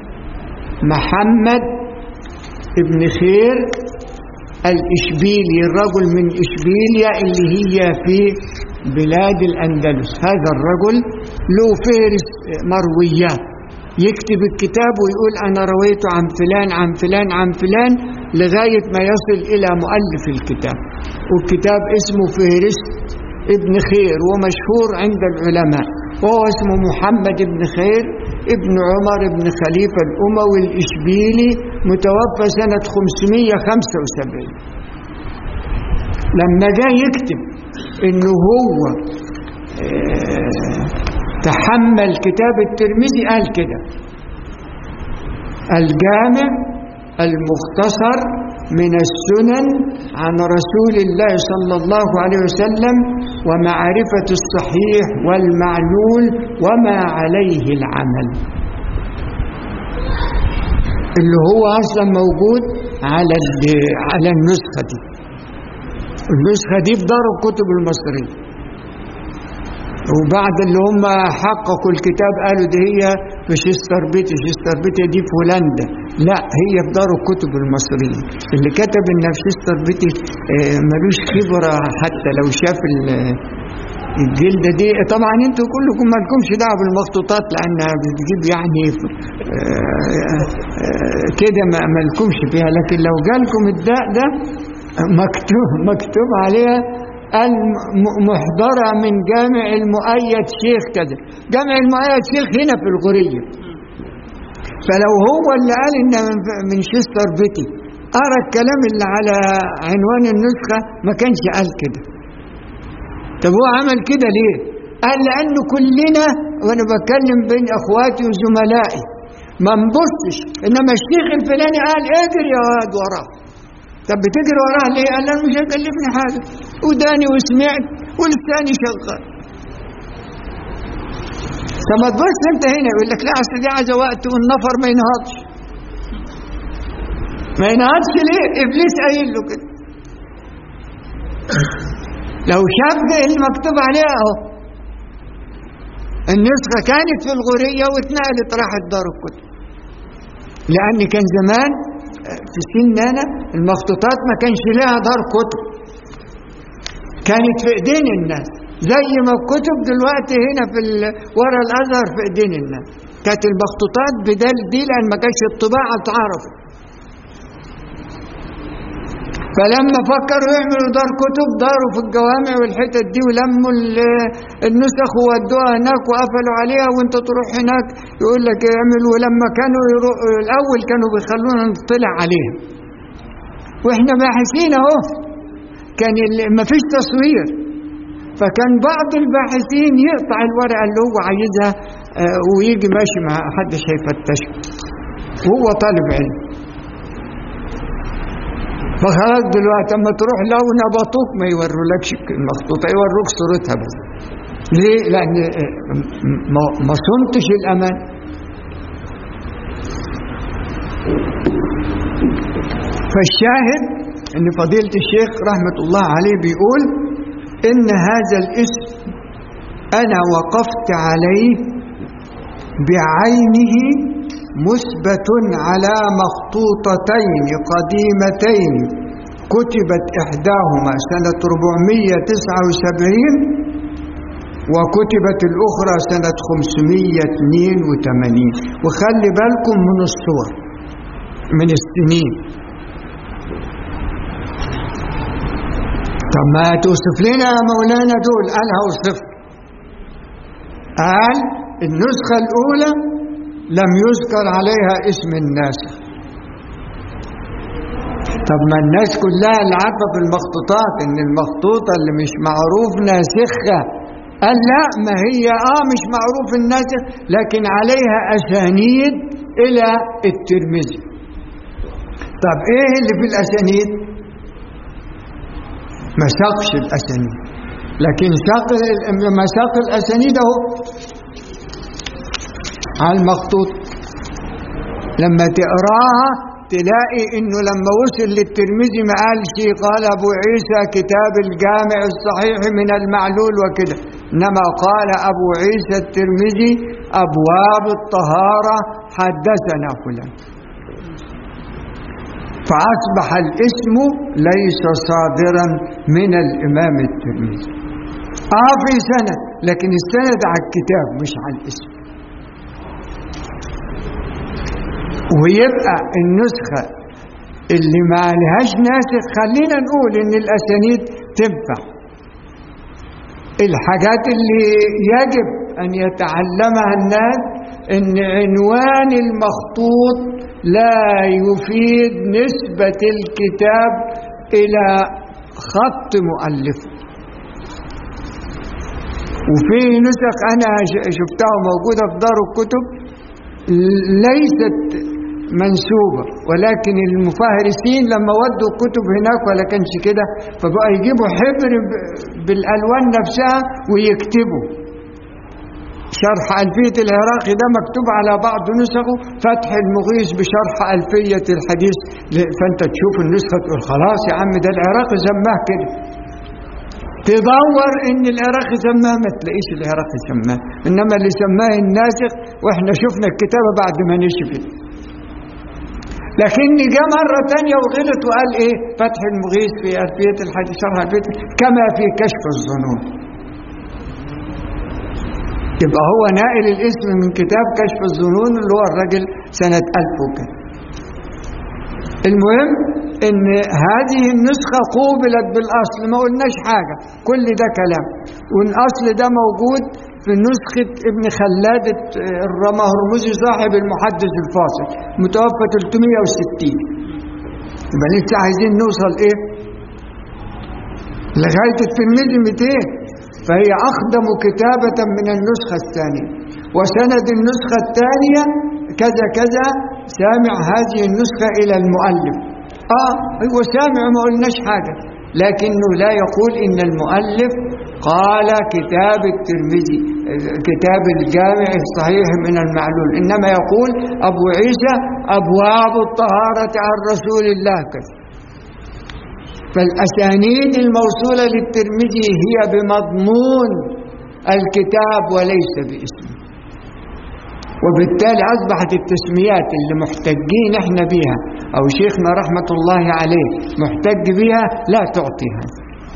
محمد ابن خير الإشبيلي الرجل من إشبيليا اللي هي في بلاد الأندلس هذا الرجل له فهرس مرويات يكتب الكتاب ويقول أنا رويت عن فلان عن فلان عن فلان لغاية ما يصل إلى مؤلف الكتاب والكتاب اسمه فهرس ابن خير ومشهور عند العلماء وهو اسمه محمد بن خير ابن عمر بن خليفة الأموي الإشبيلي متوفى سنة 575 لما جاء يكتب إنه هو آه، تحمل كتاب الترمذي قال كده الجامع المختصر من السنن عن رسول الله صلى الله عليه وسلم ومعرفة الصحيح والمعلول وما عليه العمل اللي هو أصلا موجود على على النسخة دي النسخة دي في دار الكتب المصرية وبعد اللي هم حققوا الكتاب قالوا دي هي في شيستر بيتي شيستر بيتي دي في هولندا لا هي في دار الكتب المصرية اللي كتب ان في شيستر بيتي آه، ملوش خبرة حتى لو شاف ال- الجلدة دي طبعا انتوا كلكم ما لكمش دعوة بالمخطوطات لانها بتجيب يعني آه، آه، كده ما ما لكمش فيها لكن لو جالكم الداء ده مكتوب مكتوب عليها الم- محضرة من جامع المؤيد شيخ كذا جامع المؤيد شيخ هنا في الغرية فلو هو اللي قال ان من- من شيستر بيتي قرا الكلام اللي على عنوان النسخة ما كانش قال كده طب هو عمل كده ليه قال لأنه كلنا وأنا بتكلم بين أخواتي وزملائي ما نبصش إنما الشيخ الفلاني قال اجري يا واد وراه طب بتجري وراه ليه؟ قال أنا مش هيكلفني حاجة وداني وسمعت ولساني شغال طب ما تبص أنت هنا يقول لك لا أصل دي عايزة وقت والنفر ما ينهضش ما ينهضش ليه؟ إبليس قايل له كده لو شاف اللي مكتوب عليها اهو النسخة كانت في الغورية واتنقلت راحت دار الكتب لأن كان زمان في سننا المخطوطات ما كانش لها دار كتب كانت في ايدين الناس زي ما الكتب دلوقتي هنا في ال- ورا الازهر في ايدين الناس كانت المخطوطات بدل دي لان ما كانش الطباعه اتعرفت فلما فكروا يعملوا دار كتب داروا في الجوامع والحتت دي ولموا ال- النسخ وودوها هناك وقفلوا عليها وانت تروح هناك يقول لك اعملوا ولما كانوا يروح الاول كانوا بيخلونا نطلع عليها واحنا باحثين اهو كان ال- مفيش تصوير فكان بعض الباحثين يقطع الورقه اللي هو عايزها آه، ويجي ماشي مع حدش هيفتشه وهو طالب علم فخلاص دلوقتي اما تروح لو نبطوك ما يورولكش المخطوطه يوروك صورتها بس ليه؟ لان ما, ما صنتش الامان فالشاهد ان فضيله الشيخ رحمه الله عليه بيقول ان هذا الاسم انا وقفت عليه بعينه مثبت على مخطوطتين قديمتين كتبت إحداهما سنة 479 وكتبت الأخرى سنة 582 وخلي بالكم من الصور من السنين طب ما توصف لنا يا مولانا دول قال هوصف قال النسخة الأولى لم يذكر عليها اسم الناسخ طب ما الناس كلها اللي عارفه في المخطوطات ان المخطوطه اللي مش معروف ناسخها قال لا ما هي اه مش معروف الناسخ لكن عليها اسانيد الى الترمذي طب ايه اللي في الاسانيد ما ساقش الاسانيد لكن ساق ما ساق الاسانيد اهو على المخطوط لما تقراها تلاقي انه لما وصل للترمذي ما قالش قال ابو عيسى كتاب الجامع الصحيح من المعلول وكده انما قال ابو عيسى الترمذي ابواب الطهاره حدثنا فلان فاصبح الاسم ليس صادرا من الامام الترمذي اه في سند لكن السند على الكتاب مش على الاسم ويبقى النسخة اللي ما لهاش ناسخ خلينا نقول ان الاسانيد تنفع الحاجات اللي يجب ان يتعلمها الناس ان عنوان المخطوط لا يفيد نسبة الكتاب الى خط مؤلفه وفي نسخ أنا ش- شفتها موجودة في دار الكتب ليست منسوبة ولكن المفهرسين لما ودوا الكتب هناك ولا كانش كده فبقى يجيبوا حبر ب- بالألوان نفسها ويكتبوا شرح ألفية العراقي ده مكتوب على بعض نسخه فتح المغيث بشرح ألفية الحديث ل- فأنت تشوف النسخة تقول خلاص يا عم ده العراقي سماه كده تدور ان العراقي سماه ما تلاقيش العراقي سماه انما اللي سماه الناسخ واحنا شفنا الكتابة بعد ما نشفت لكن جاء مرة تانية وغلط وقال ايه فتح المغيث في ألفية الحديث شرح ألفية كما في كشف الظنون يبقى هو نائل الاسم من كتاب كشف الظنون اللي هو الراجل سنة ألف وكذا المهم ان هذه النسخة قوبلت بالاصل ما قلناش حاجة كل ده كلام والاصل ده موجود في نسخة ابن خلاد الرمهرمزي صاحب المحدث الفاصل متوفى 360 يبقى لسه عايزين نوصل ايه لغاية الترمذي 200 فهي أقدم كتابة من النسخة الثانية وسند النسخة الثانية كذا كذا سامع هذه النسخة إلى المؤلف آه هو سامع ما قلناش حاجة لكنه لا يقول إن المؤلف قال كتاب الترمذي كتاب الجامع الصحيح من المعلول إنما يقول أبو عيسى أبواب الطهارة عن رسول الله كذا فالأسانيد الموصولة للترمذي هي بمضمون الكتاب وليس باسمه وبالتالي أصبحت التسميات اللي محتجين احنا بيها أو شيخنا رحمة الله عليه محتج بها لا تعطي هذا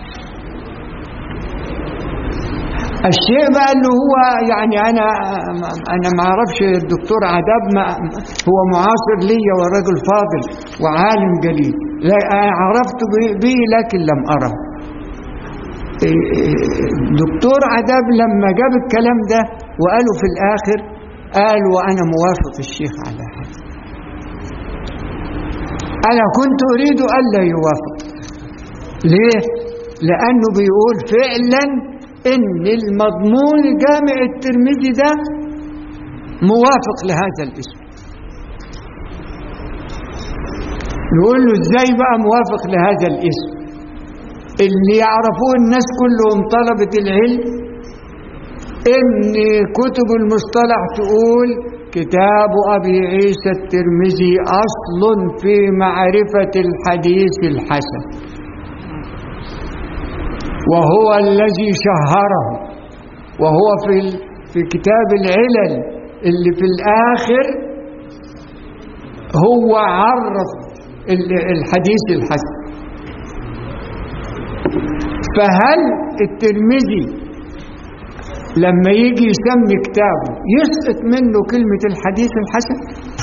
الشيء بقى اللي هو يعني أنا أنا ما أعرفش الدكتور عذاب ما هو معاصر لي ورجل فاضل وعالم جليل لا عرفت به لكن لم أره دكتور عذاب لما جاب الكلام ده وقالوا في الآخر قال وأنا موافق الشيخ على هذا أنا كنت أريد ألا يوافق ليه؟ لأنه بيقول فعلا إن المضمون جامع الترمذي ده موافق لهذا الاسم نقول له ازاي بقى موافق لهذا الاسم اللي يعرفوه الناس كلهم طلبة العلم ان كتب المصطلح تقول كتاب ابي عيسى الترمذي اصل في معرفة الحديث الحسن وهو الذي شهره وهو في في كتاب العلل اللي في الاخر هو عرف الحديث الحسن فهل الترمذي لما يجي يسمي كتابه يسقط منه كلمة الحديث الحسن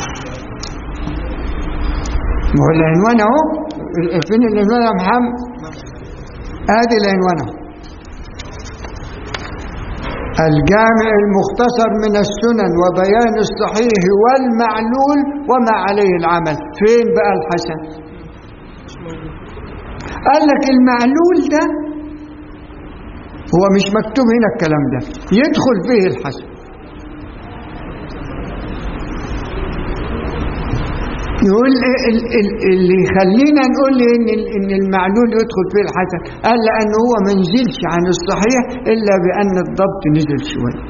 ما هو العنوان اهو فين العنوان يا محمد ادي العنوان اهو الجامع المختصر من السنن وبيان الصحيح والمعلول وما عليه العمل فين بقى الحسن قال لك المعلول ده هو مش مكتوب هنا الكلام ده يدخل فيه الحسن يقول اللي يخلينا نقول ان ان المعلول يدخل فيه الحسن قال لانه هو ما نزلش عن الصحيح الا بان الضبط نزل شويه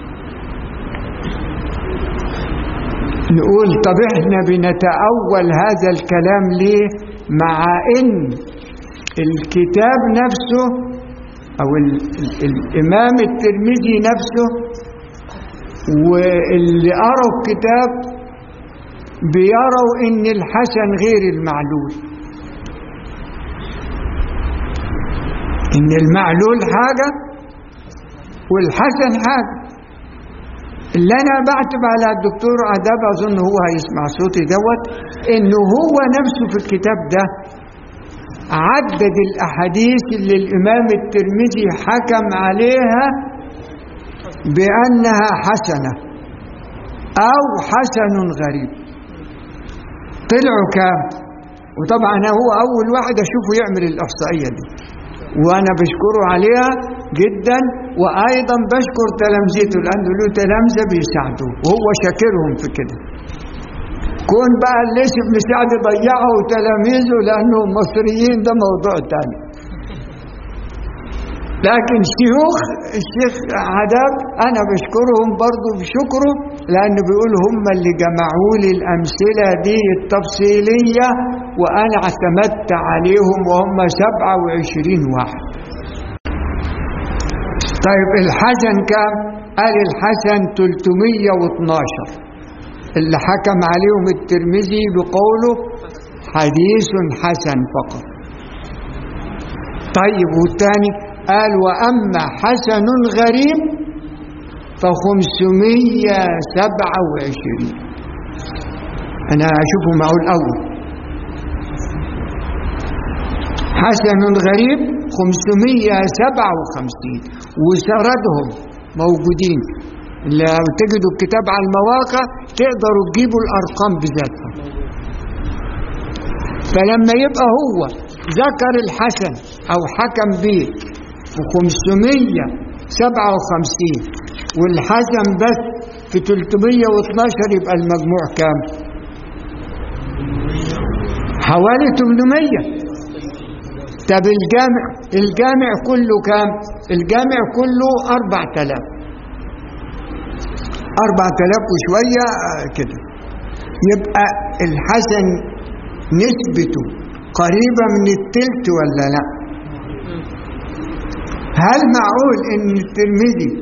نقول طب احنا بنتأول هذا الكلام ليه مع ان الكتاب نفسه او ال ال الامام الترمذي نفسه واللي قروا الكتاب بيروا ان الحسن غير المعلول ان المعلول حاجة والحسن حاجة اللي انا بعتب على الدكتور عذاب اظن هو هيسمع صوتي دوت انه هو نفسه في الكتاب ده عدد الاحاديث اللي الامام الترمذي حكم عليها بانها حسنه او حسن غريب طلعوا كام وطبعا هو اول واحد اشوفه يعمل الاحصائيه دي وانا بشكره عليها جدا وأيضا بشكر تلامذته لأنه له تلامذة بيساعدوه وهو شاكرهم في كده كون بقى ليش ابن سعد ضيعه تلاميذه لأنهم مصريين ده موضوع تاني لكن شيوخ الشيخ عذاب أنا بشكرهم برضو بشكره لأنه بيقول هم اللي جمعوا لي الأمثلة دي التفصيلية وأنا اعتمدت عليهم وهم سبعة وعشرين واحد طيب الحسن كام؟ قال الحسن 312 اللي حكم عليهم الترمذي بقوله حديث حسن فقط طيب والثاني قال وأما حسن غريب فخمسمية سبعة وعشرين أنا أشوفه معه الأول حسن غريب خمسمية سبعة وخمسين وسردهم موجودين لو تجدوا الكتاب على المواقع تقدروا تجيبوا الأرقام بذاتها فلما يبقى هو ذكر الحسن أو حكم به في 557 والحسن بس في 312 يبقى المجموع كام؟ حوالي 800 طب الجامع الجامع كله كام؟ الجامع كله 4000 4000 وشوية كده يبقى الحسن نسبته قريبة من التلت ولا لا هل معقول ان الترمذي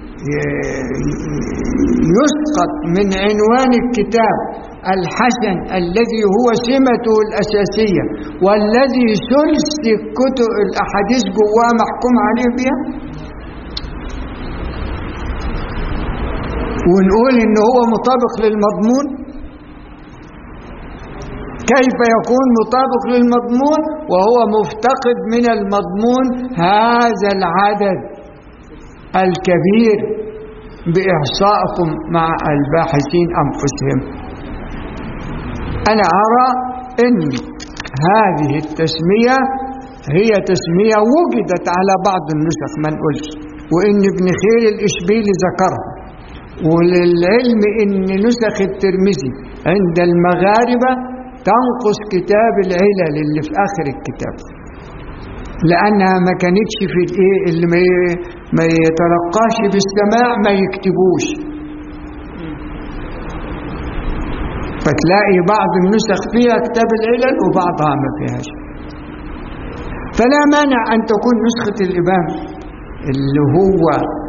يسقط من عنوان الكتاب الحسن الذي هو سمته الأساسية والذي ثلث كتب الأحاديث جواه محكوم عليه بها ونقول ان هو مطابق للمضمون كيف يكون مطابق للمضمون وهو مفتقد من المضمون هذا العدد الكبير بإحصائكم مع الباحثين أنفسهم أنا أرى أن هذه التسمية هي تسمية وجدت على بعض النسخ ما نقولش وإن ابن خير الإشبيلي ذكرها وللعلم ان نسخ الترمذي عند المغاربه تنقص كتاب العلل اللي في اخر الكتاب لانها ما كانتش في الايه اللي ما ما يتلقاش بالسماع ما يكتبوش فتلاقي بعض النسخ فيها كتاب العلل وبعضها ما فيهاش فلا مانع ان تكون نسخه الامام اللي هو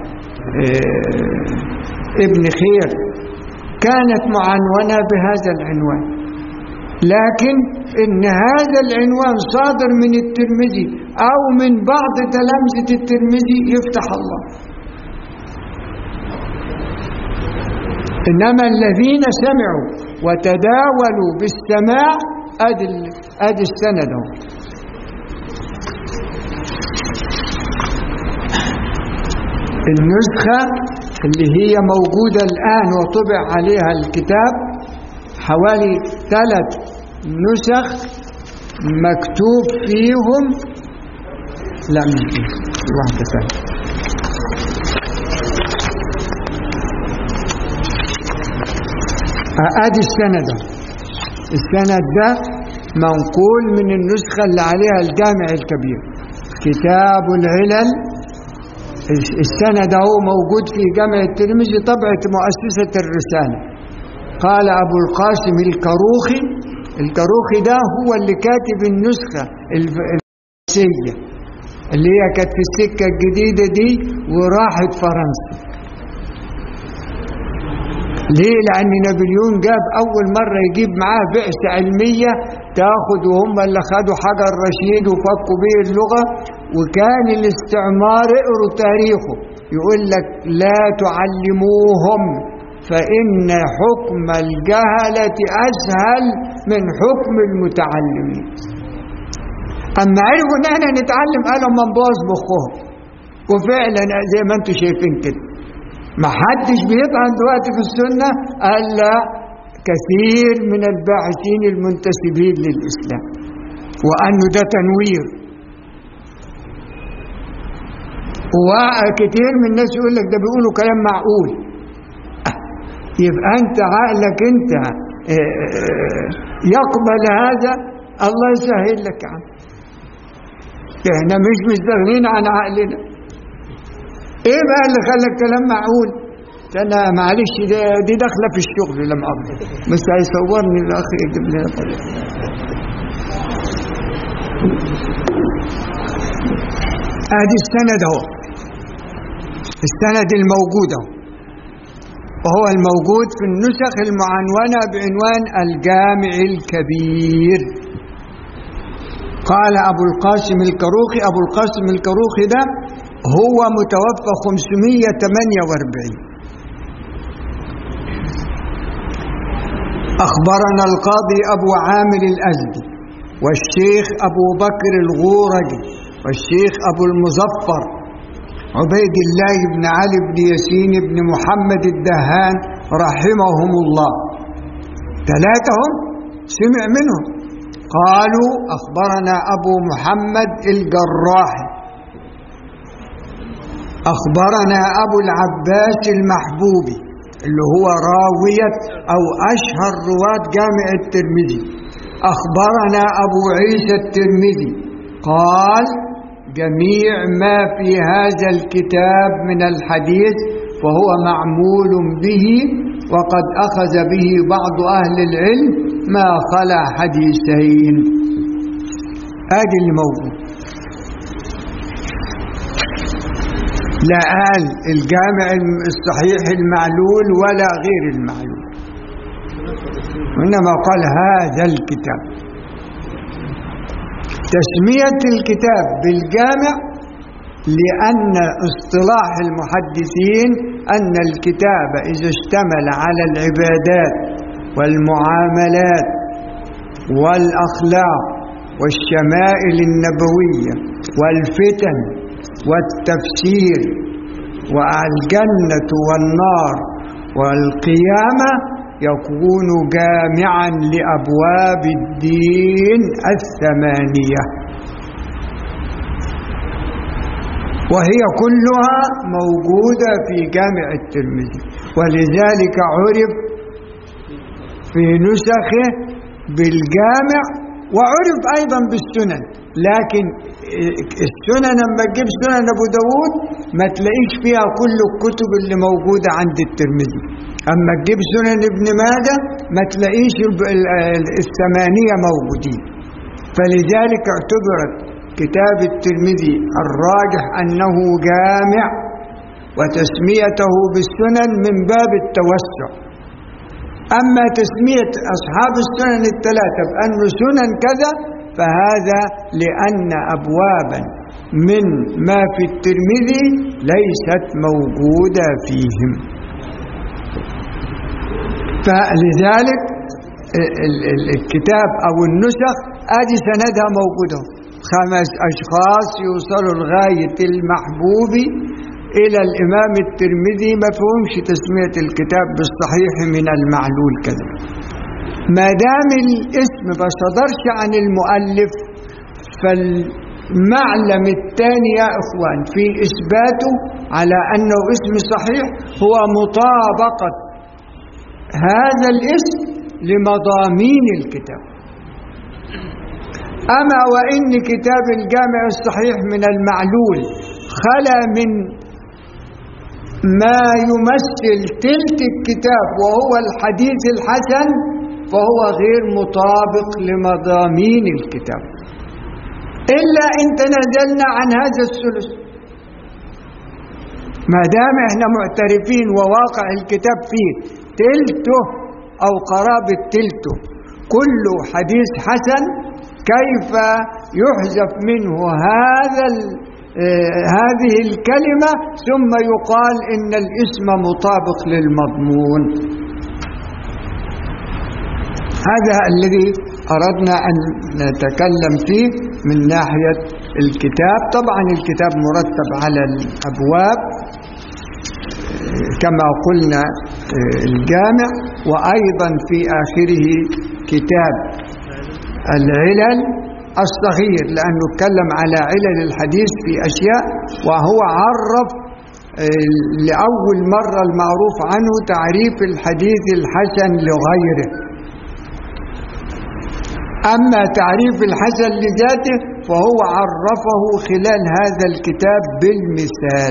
آه ابن خير كانت معنونة بهذا العنوان لكن إن هذا العنوان صادر من الترمذي أو من بعض تلامذة الترمذي يفتح الله إنما الذين سمعوا وتداولوا بالسماع أدي أدي السند النسخة اللي هي موجودة الآن وطبع عليها الكتاب حوالي ثلاث نسخ مكتوب فيهم لا مش دي واحدة ثانية ادي السند السند ده منقول من النسخة اللي عليها الجامع الكبير كتاب العلل السند هو موجود في جامع الترمذي طبعة مؤسسة الرسالة قال أبو القاسم الكروخي الكروخي ده هو اللي كاتب النسخة الفرنسية اللي هي كانت في السكة الجديدة دي وراحت فرنسا ليه لأن نابليون جاب أول مرة يجيب معاه بعثة علمية تاخد وهم اللي خدوا حجر رشيد وفكوا به اللغة وكان الاستعمار اقروا تاريخه يقول لك لا تعلموهم فإن حكم الجهلة أسهل من حكم المتعلمين أما عرفوا إن احنا نتعلم قالوا ما نبوظ مخهم وفعلا زي ما انتم شايفين كده ما حدش بيطعن دلوقتي في السنة ألا كثير من الباحثين المنتسبين للإسلام وأنه ده تنوير وكتير من الناس يقول لك ده بيقولوا كلام معقول يبقى انت عقلك انت اه، اه، يقبل هذا الله يسهل لك يا عم احنا مش مستغنين عن عقلنا ايه بقى اللي خلى الكلام معقول انا معلش دي, دي داخله في الشغل لما افضل بس هيصورني الاخ يجيب لنا طريق. ادي السند اهو السند الموجود اهو وهو الموجود في النسخ المعنونة بعنوان الجامع الكبير قال أبو القاسم الكروخي أبو القاسم الكروخي ده هو متوفى 548 أخبرنا القاضي أبو عامر الأزدي والشيخ أبو بكر الغورجي والشيخ أبو المظفر عبيد الله بن علي بن ياسين بن محمد الدهان رحمهم الله ثلاثهم سمع منهم قالوا أخبرنا أبو محمد الجراحي أخبرنا أبو العباس المحبوبي اللي هو راوية أو أشهر رواة جامع الترمذي أخبرنا أبو عيسى الترمذي قال جميع ما في هذا الكتاب من الحديث فهو معمول به وقد أخذ به بعض أهل العلم ما خلا حديثين آدي اللي موجود لا قال الجامع الصحيح المعلول ولا غير المعلول وإنما قال هذا الكتاب تسمية الكتاب بالجامع لأن اصطلاح المحدثين أن الكتاب إذا اشتمل على العبادات والمعاملات والأخلاق والشمائل النبوية والفتن والتفسير والجنة والنار والقيامة يكون جامعا لأبواب الدين الثمانية وهي كلها موجودة في جامع الترمذي ولذلك عرف في نسخه بالجامع وعرف أيضا بالسنن لكن السنن لما تجيب سنن أبو داود ما تلاقيش فيها كل الكتب اللي موجودة عند الترمذي أما تجيب سنن ابن ماجه ما تلاقيش الثمانية موجودين فلذلك اعتبرت كتاب الترمذي الراجح أنه جامع وتسميته بالسنن من باب التوسع أما تسمية أصحاب السنن الثلاثة بأنه سنن كذا فهذا لأن أبوابا من ما في الترمذي ليست موجودة فيهم فلذلك الكتاب أو النسخ آدي سندها موجودة خمس أشخاص يوصلوا لغاية المحبوب إلى الإمام الترمذي ما فهمش تسمية الكتاب بالصحيح من المعلول كذا ما دام الاسم ما صدرش عن المؤلف فالمعلم الثاني يا إخوان في إثباته على أنه اسم صحيح هو مطابقة هذا الاسم لمضامين الكتاب أما وإن كتاب الجامع الصحيح من المعلول خلا من ما يمثل تلك الكتاب وهو الحديث الحسن فهو غير مطابق لمضامين الكتاب إلا إن تنازلنا عن هذا الثلث ما دام احنا معترفين وواقع الكتاب فيه تلته أو قرابة تلته كل حديث حسن كيف يحذف منه هذا هذه الكلمة ثم يقال إن الاسم مطابق للمضمون هذا الذي أردنا أن نتكلم فيه من ناحية الكتاب طبعا الكتاب مرتب على الأبواب كما قلنا الجامع وأيضا في آخره كتاب العلل الصغير لأنه اتكلم على علل الحديث في أشياء وهو عرف آه، لأول مرة المعروف عنه تعريف الحديث الحسن لغيره أما تعريف الحسن لذاته فهو عرفه خلال هذا الكتاب بالمثال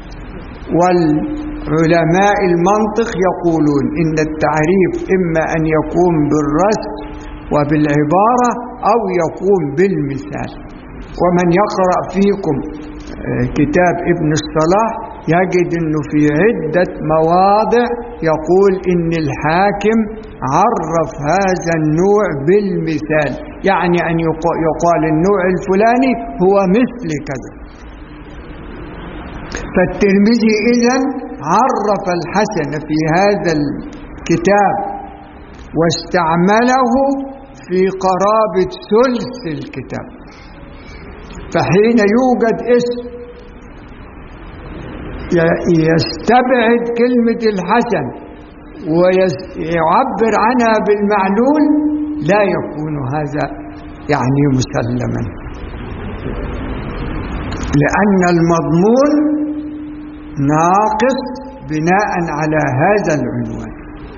والعلماء المنطق يقولون إن التعريف إما أن يكون بالرسم وبالعبارة أو يكون بالمثال ومن يقرأ فيكم آه، كتاب ابن الصلاح يجد أنه في عدة مواضع يقول إن الحاكم عرف هذا النوع بالمثال يعني أن يق- يقال النوع الفلاني هو مثل كذا فالترمذي إذن عرف الحسن في هذا الكتاب واستعمله في قرابة ثلث الكتاب فحين يوجد اسم ي- يستبعد كلمة الحسن ويعبر عنها بالمعلول لا يكون هذا يعني مسلما لأن المضمون ناقص بناء على هذا العنوان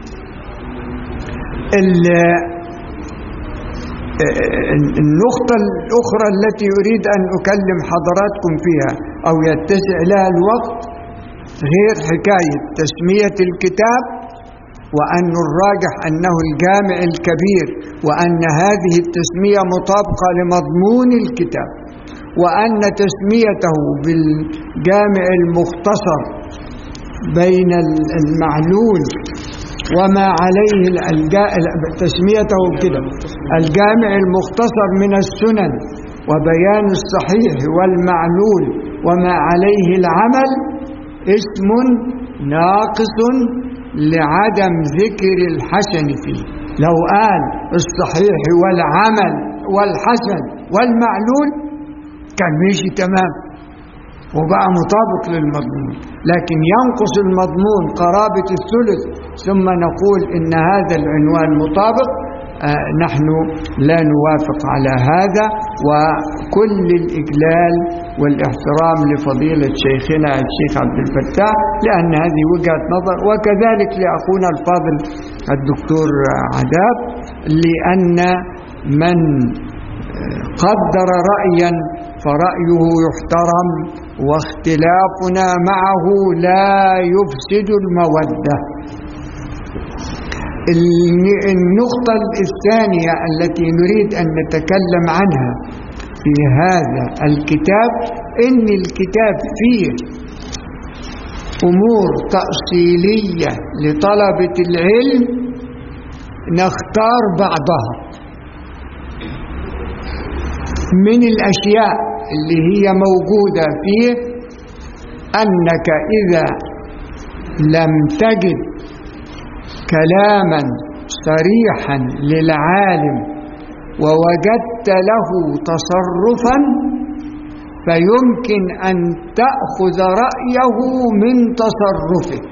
ال- النقطة الأخرى التي أريد أن أكلم حضراتكم فيها أو يتسع لها الوقت غير حكاية تسمية الكتاب وأن الراجح أنه الجامع الكبير وأن هذه التسمية مطابقة لمضمون الكتاب وأن تسميته بالجامع المختصر بين المعلول وما عليه الجا... تسميته كده الجامع المختصر من السنن وبيان الصحيح والمعلول وما عليه العمل اسم ناقص لعدم ذكر الحسن فيه لو قال الصحيح والعمل والحسن والمعلول كان ماشي تمام وبقى مطابق للمضمون لكن ينقص المضمون قرابة الثلث ثم نقول إن هذا العنوان مطابق آه نحن لا نوافق على هذا وكل الإجلال والاحترام لفضيلة شيخنا الشيخ عبد الفتاح لأن هذه وجهة نظر وكذلك لأخونا الفاضل الدكتور عذاب لأن من قدر رأيا فرأيه يحترم واختلافنا معه لا يفسد المودة النقطة الثانية التي نريد أن نتكلم عنها في هذا الكتاب إن الكتاب فيه أمور تأصيلية لطلبة العلم نختار بعضها من الأشياء اللي هي موجودة فيه أنك إذا لم تجد كلاما صريحا للعالم ووجدت له تصرفا فيمكن أن تأخذ رأيه من تصرفه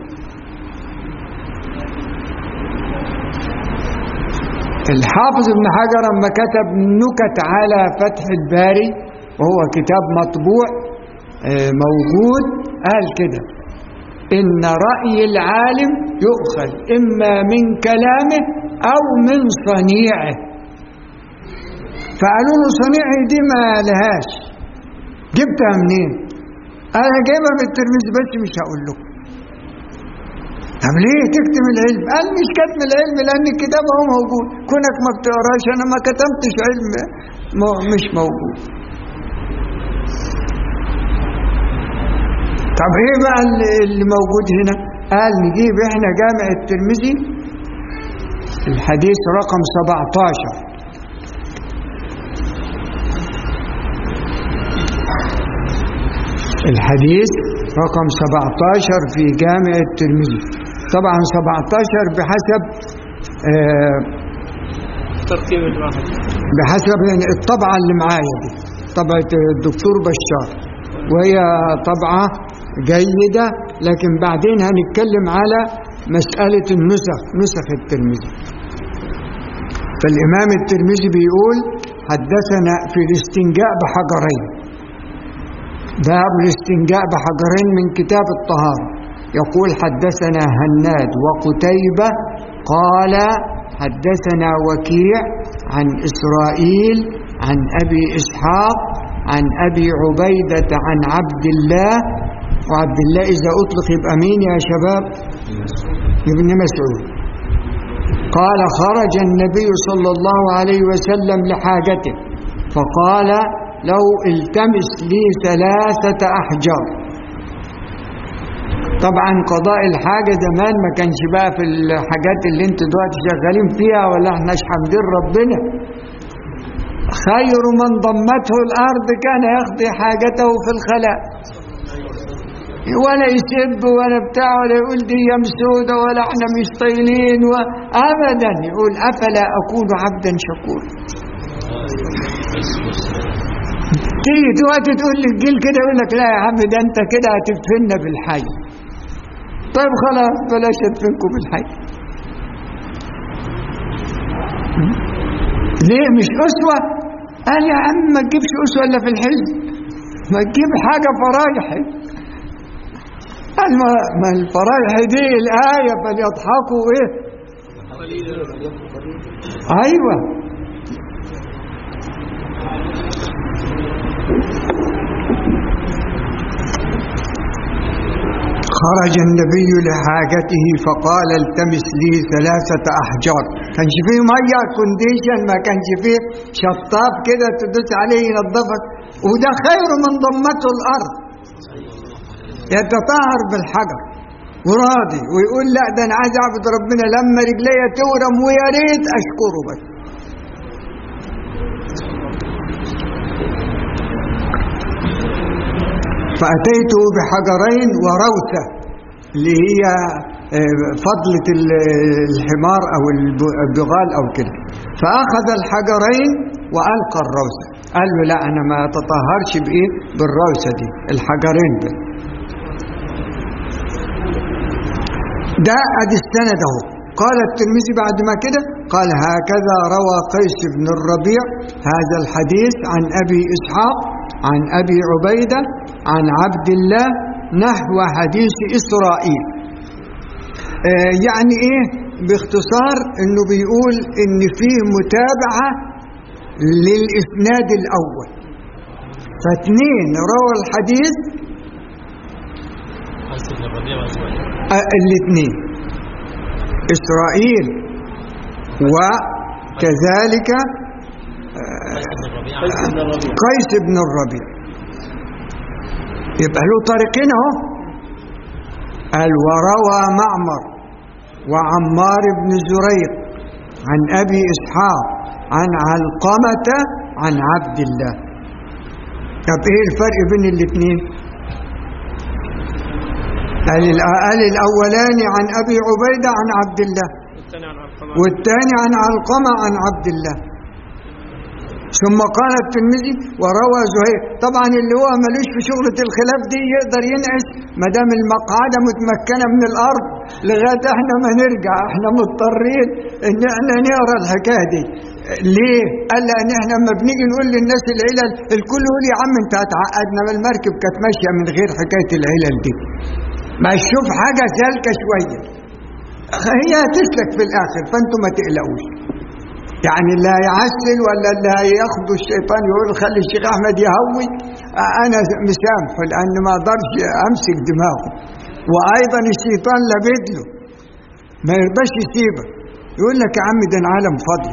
الحافظ ابن حجر لما كتب نكت على فتح الباري وهو كتاب مطبوع موجود قال كده إن رأي العالم يؤخذ إما من كلامه أو من صنيعه فقالوا له صنيعي دي ما لهاش جبتها منين أنا جايبها من الترمذي بس مش هقول لكم طب ليه تكتم العلم قال مش كتم العلم لأن الكتاب هو موجود كونك ما بتقراش أنا ما كتمتش علم مش موجود طب ايه بقى اللي موجود هنا قال نجيب احنا جامع الترمذي الحديث رقم 17 الحديث رقم 17 في جامع الترمذي طبعا 17 بحسب آه ترتيب الواحد بحسب يعني الطبعة اللي معايا دي طبعة الدكتور بشار وهي طبعة جيدة لكن بعدين هنتكلم على مسألة النسخ نسخ الترمذي فالإمام الترمذي بيقول حدثنا في الاستنجاء بحجرين باب الاستنجاء بحجرين من كتاب الطهارة يقول حدثنا هناد وقتيبة قال حدثنا وكيع عن إسرائيل عن أبي إسحاق عن أبي عبيدة عن عبد الله وعبد الله إذا أطلق يبقى مين يا شباب ابن مسعود قال خرج النبي صلى الله عليه وسلم لحاجته فقال له التمس لي ثلاثة أحجار طبعا قضاء الحاجة زمان ما كانش بقى في الحاجات اللي انتوا دلوقتي شغالين فيها ولا احنا حامدين ربنا خير من ضمته الأرض كان يقضي حاجته في الخلاء ولا يسب ولا بتاع ولا يقول دي مسودة ولا احنا مش طايلين ابدا يقول افلا اكون عبدا شكورا تيجي دلوقتي تقول للجيل كده يقول لك لا يا عم ده انت كده هتدفننا بالحي طيب خلاص بلاش ادفنكم بالحي ليه مش اسوه قال يا عم ما تجيبش اسوه الا في الحزب ما تجيب حاجه فرايحي قال ما, ما الفرايح دي الآية فليضحكوا إيه أيوة خرج النبي لحاجته فقال التمس لي ثلاثة أحجار كانش فيه مية كونديشن ما كانش فيه شطاف كده تدوس عليه ينظفك وده خير من ضمته الأرض يتطهر بالحجر وراضي ويقول لا ده انا عايز اعبد ربنا لما رجليا تورم ويا ريت اشكره بس فأتيته بحجرين وروثة اللي هي فضلة الحمار أو البغال أو كده فأخذ الحجرين وألقى الروثة قال له لا أنا ما تطهرش بإيه بالروثة دي الحجرين ده ده ادي السند اهو قال الترمذي بعد ما كده قال هكذا روى قيس بن الربيع هذا الحديث عن ابي اسحاق عن ابي عبيده عن عبد الله نحو حديث اسرائيل آه يعني ايه باختصار انه بيقول ان فيه متابعه للاسناد الاول فاثنين روى الحديث الاثنين إسرائيل وكذلك قيس بن الربيع يبقى له طريقين اهو قال وروى معمر وعمار بن زريق عن أبي إسحاق عن علقمة عن عبد الله طب ايه الفرق بين الاثنين قال قال الاولاني عن ابي عبيده عن عبد الله والثاني عن علقمه عن عبد الله ثم قال الترمذي وروى زهير طبعا اللي هو ملوش في شغله الخلاف دي يقدر ينعس ما دام المقعده متمكنه من الارض لغايه احنا ما نرجع احنا مضطرين ان احنا نقرا الحكايه دي ليه؟ قال لان احنا لما بنيجي نقول للناس العلل الكل يقول يا عم انت هتعقدنا ما المركب كانت ماشيه من غير حكايه العلل دي ما تشوف حاجة سالكة شوية هي هتسلك في الآخر فأنتم ما تقلقوش يعني اللي هيعسل ولا اللي هياخده الشيطان يقول خلي الشيخ أحمد يهوي أنا مسامحه لأن ما أقدرش أمسك دماغه وأيضا الشيطان لابد له ما يرضاش يسيبك يقول لك يا عم ده العالم فاضي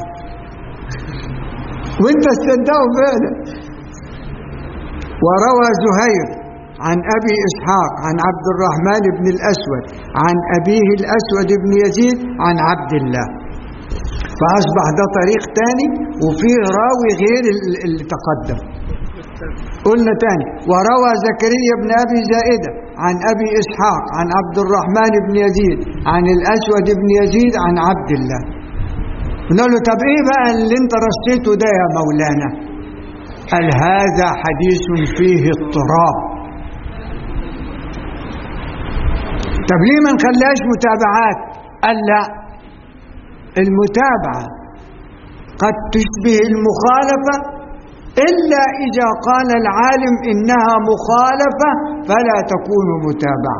وانت تصدقه فعلا وروى زهير عن أبي إسحاق عن عبد الرحمن بن الأسود عن أبيه الأسود بن يزيد عن عبد الله فأصبح ده طريق تاني وفيه راوي غير اللي تقدم قلنا تاني وروى زكريا بن أبي زائدة عن أبي إسحاق عن عبد الرحمن بن يزيد عن الأسود بن يزيد عن عبد الله قلنا له طب إيه بقى اللي أنت رصيته ده يا مولانا قال هذا حديث فيه اضطراب طب ليه ما نخليهاش متابعات قال لا المتابعة قد تشبه المخالفة إلا إذا قال العالم إنها مخالفة فلا تكون متابعة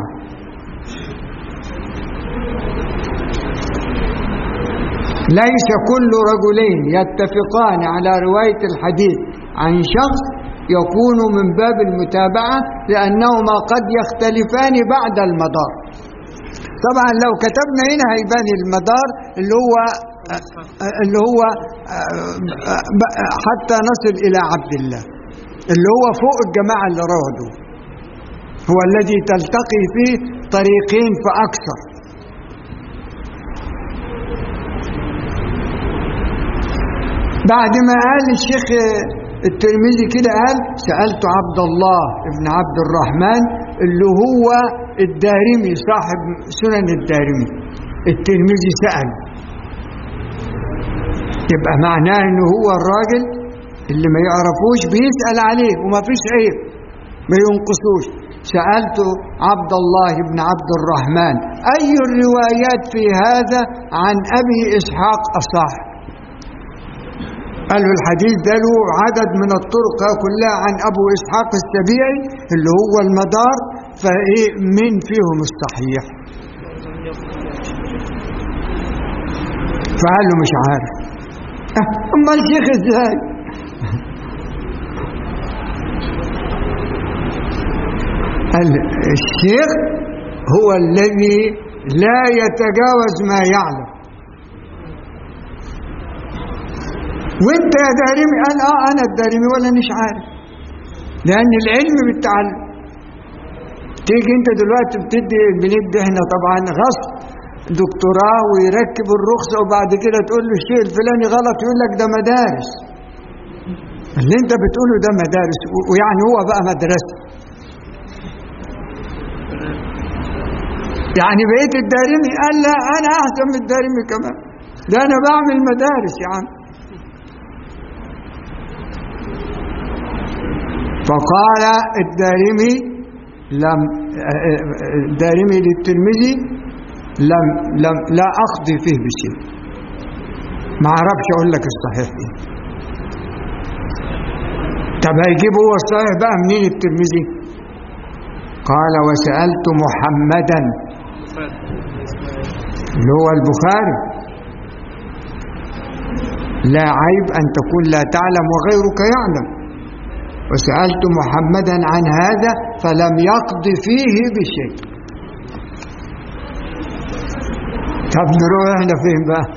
ليس كل رجلين يتفقان على رواية الحديث عن شخص يكون من باب المتابعة لأنهما قد يختلفان بعد المدار طبعا لو كتبنا هنا هيبان المدار اللي هو اللي هو حتى نصل إلى عبد الله اللي هو فوق الجماعة اللي روضوا هو الذي تلتقي فيه طريقين فأكثر بعد ما قال الشيخ الترمذي كده قال سألت عبد الله ابن عبد الرحمن اللي هو الدارمي صاحب سنن الدارمي الترمذي سأل يبقى معناه ان هو الراجل اللي ما يعرفوش بيسأل عليه وما فيش عيب ما ينقصوش سألت عبد الله بن عبد الرحمن أي الروايات في هذا عن أبي إسحاق أصح قال له الحديث ده له عدد من الطرق كلها عن أبو إسحاق السبيعي اللي هو المدار فإيه من فيهم الصحيح فقال له مش عارف أما الشيخ إزاي قال الشيخ هو الذي لا يتجاوز ما يعلم وانت يا دارمي قال اه انا الدارمي ولا مش عارف لان العلم بالتعلم تيجي انت دلوقتي بتدي بندي احنا طبعا غصب دكتوراه ويركب الرخصة وبعد كده تقول له الشيء الفلاني غلط يقول لك ده مدارس اللي انت بتقوله ده مدارس ويعني هو بقى مدرسة يعني بقيت الدارمي قال لا انا احسن من الدارمي كمان ده انا بعمل مدارس يا عم فقال الدارمي لم الدارمي للترمذي لم لم لا اقضي فيه بشيء ما اعرفش اقول لك الصحيح ايه طب هيجيب هو الصحيح بقى منين الترمذي قال وسالت محمدا اللي هو البخاري لا عيب ان تكون لا تعلم وغيرك يعلم وسألت محمدا عن هذا فلم يقض فيه بشيء طب نروح احنا فين بقى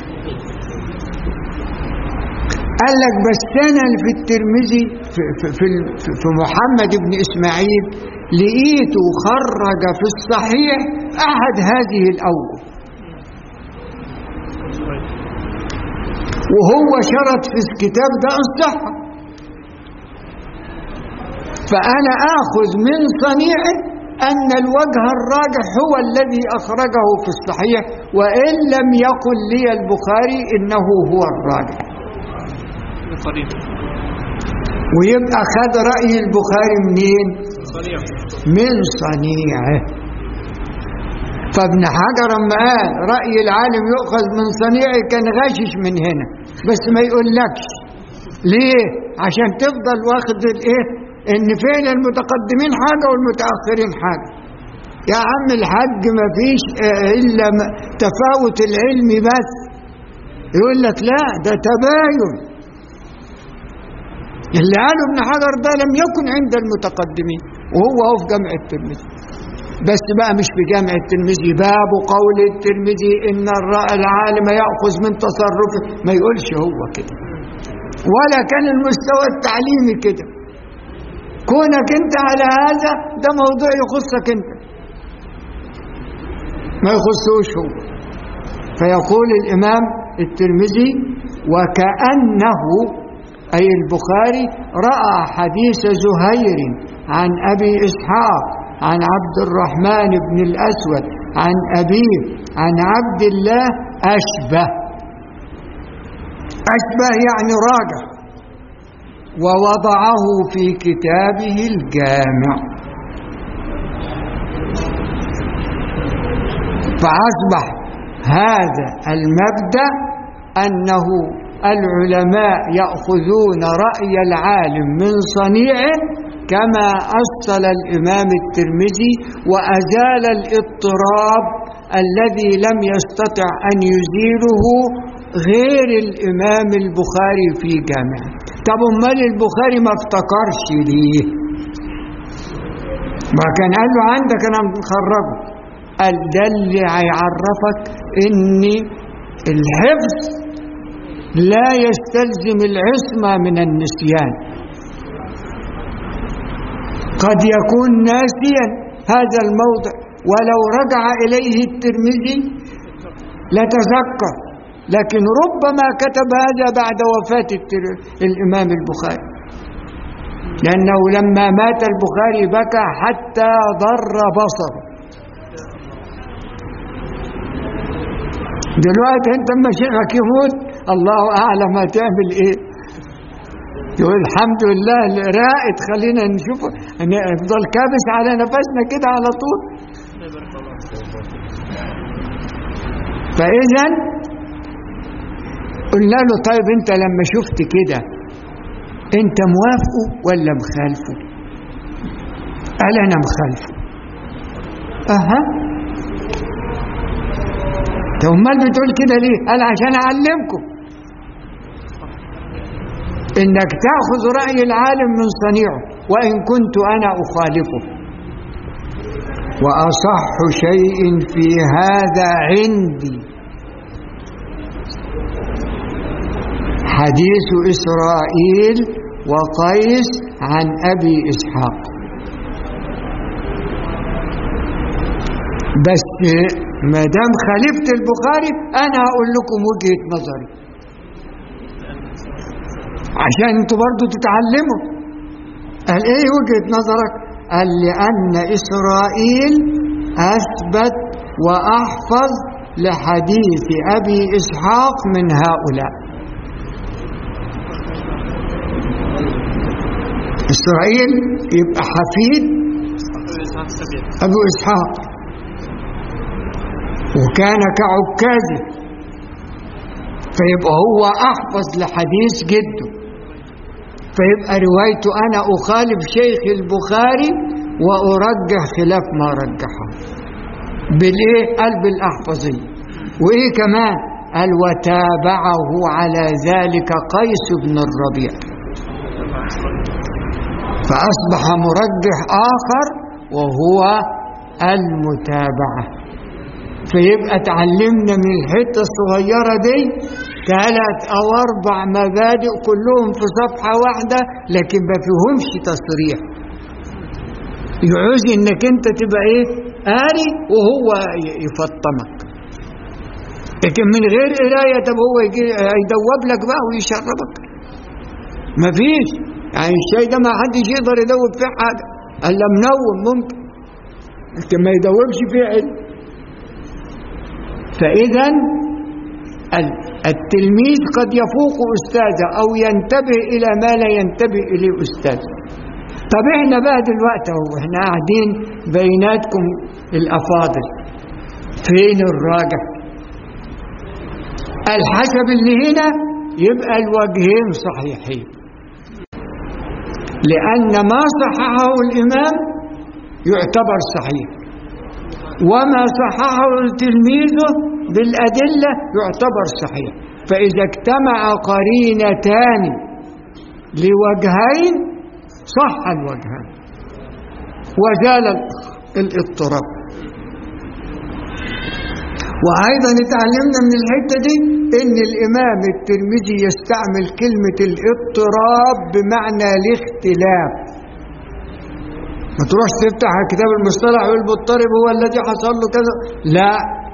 قال لك بس انا في الترمذي في, في, في, في محمد بن اسماعيل لقيته خرج في الصحيح احد هذه الاول وهو شرط في الكتاب ده الصحه فأنا آخذ من صنيعه أن الوجه الراجح هو الذي أخرجه في الصحيح وإن لم يقل لي البخاري إنه هو الراجح ويبقى خد رأي البخاري منين من صنيعه فابن حجر لما قال رأي العالم يؤخذ من صنيعه كان غاشش من هنا بس ما يقولكش ليه عشان تفضل واخد الايه ان فين المتقدمين حاجة والمتأخرين حاجة يا عم الحج ما فيش الا تفاوت العلم بس يقول لك لا ده تباين اللي قاله ابن حجر ده لم يكن عند المتقدمين وهو هو في جامع الترمذي بس بقى مش في جامع الترمذي باب قول الترمذي ان العالم ياخذ من تصرفه ما يقولش هو كده ولا كان المستوى التعليمي كده كونك انت على هذا ده موضوع يخصك انت ما يخصوش هو فيقول الامام الترمذي وكانه اي البخاري راى حديث زهير عن ابي اسحاق عن عبد الرحمن بن الاسود عن ابيه عن عبد الله اشبه اشبه يعني راجع ووضعه في كتابه الجامع فأصبح هذا المبدأ أنه العلماء يأخذون رأي العالم من صنيعه كما أصل الإمام الترمذي وأزال الاضطراب الذي لم يستطع أن يزيله غير الإمام البخاري في جامعه طب امال البخاري ما افتكرش ليه ما كان قال له عندك انا مخرجه قال ده اللي هيعرفك ان الحفظ لا يستلزم العصمة من النسيان قد يكون ناسيا هذا الموضع ولو رجع إليه الترمذي لتذكر لكن ربما كتب هذا بعد وفاة التر- الإمام البخاري لأنه لما مات البخاري بكى حتى ضر بصره دلوقتي انت اما شيخك يموت الله اعلم هتعمل ايه يقول الحمد لله راقد خلينا نشوف نفضل كابس على نفسنا كده على طول فاذا قلنا له طيب انت لما شفت كده انت موافقه ولا مخالفه قال انا مخالفه اها طب امال بتقول كده ليه قال عشان اعلمكم انك تاخذ راي العالم من صنيعه وان كنت انا اخالفه واصح شيء في هذا عندي حديث اسرائيل وقيس عن ابي اسحاق بس ما دام خالفت البخاري انا هقول لكم وجهه نظري عشان انتوا برضو تتعلموا قال ايه وجهه نظرك قال لان اسرائيل اثبت واحفظ لحديث ابي اسحاق من هؤلاء اسرائيل يبقى حفيد ابو اسحاق وكان كعكازه فيبقى هو احفظ لحديث جده فيبقى روايته انا اخالف شيخ البخاري وارجح خلاف ما رجحه بالايه قال بالاحفظيه وايه كمان قال وتابعه على ذلك قيس بن الربيع فاصبح مرجح اخر وهو المتابعه فيبقى اتعلمنا من الحته الصغيره دي ثلاث او اربع مبادئ كلهم في صفحه واحده لكن ما فيهمش تصريح يعوز انك انت تبقى ايه قاري وهو ي- يفطمك لكن من غير قرايه طب هو يجي يدوب لك بقى ويشربك مفيش يعني الشاي ده ما حدش يقدر يدوب فيه حاجه الا منوم ممكن لكن ما يدوبش فيه علم فإذا ال- التلميذ قد يفوق أستاذه أو ينتبه إلى ما لا ينتبه إليه أستاذه طب احنا بقى دلوقتي اهو احنا قاعدين بيناتكم الأفاضل فين الراجح الحسب اللي هنا يبقى الوجهين صحيحين لأن ما صححه الإمام يعتبر صحيح وما صححه تلميذه بالأدلة يعتبر صحيح فإذا اجتمع قرينتان لوجهين صح الوجهان وزال الاضطراب وأيضا اتعلمنا من الحتة دي إن الإمام الترمذي يستعمل كلمة الاضطراب بمعنى الاختلاف ما تروحش تفتح كتاب المصطلح والمضطرب هو الذي حصل له كذا لا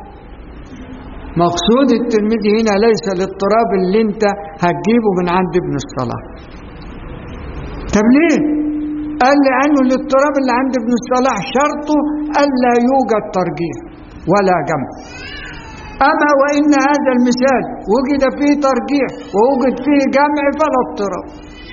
مقصود الترمذي هنا ليس الاضطراب اللي انت هتجيبه من عند ابن الصلاح طب ليه قال لأنه الاضطراب اللي عند ابن الصلاح شرطه ألا يوجد ترجيح ولا جمع أما وإن هذا المثال وجد فيه ترجيح ووجد فيه جمع فلا اضطراب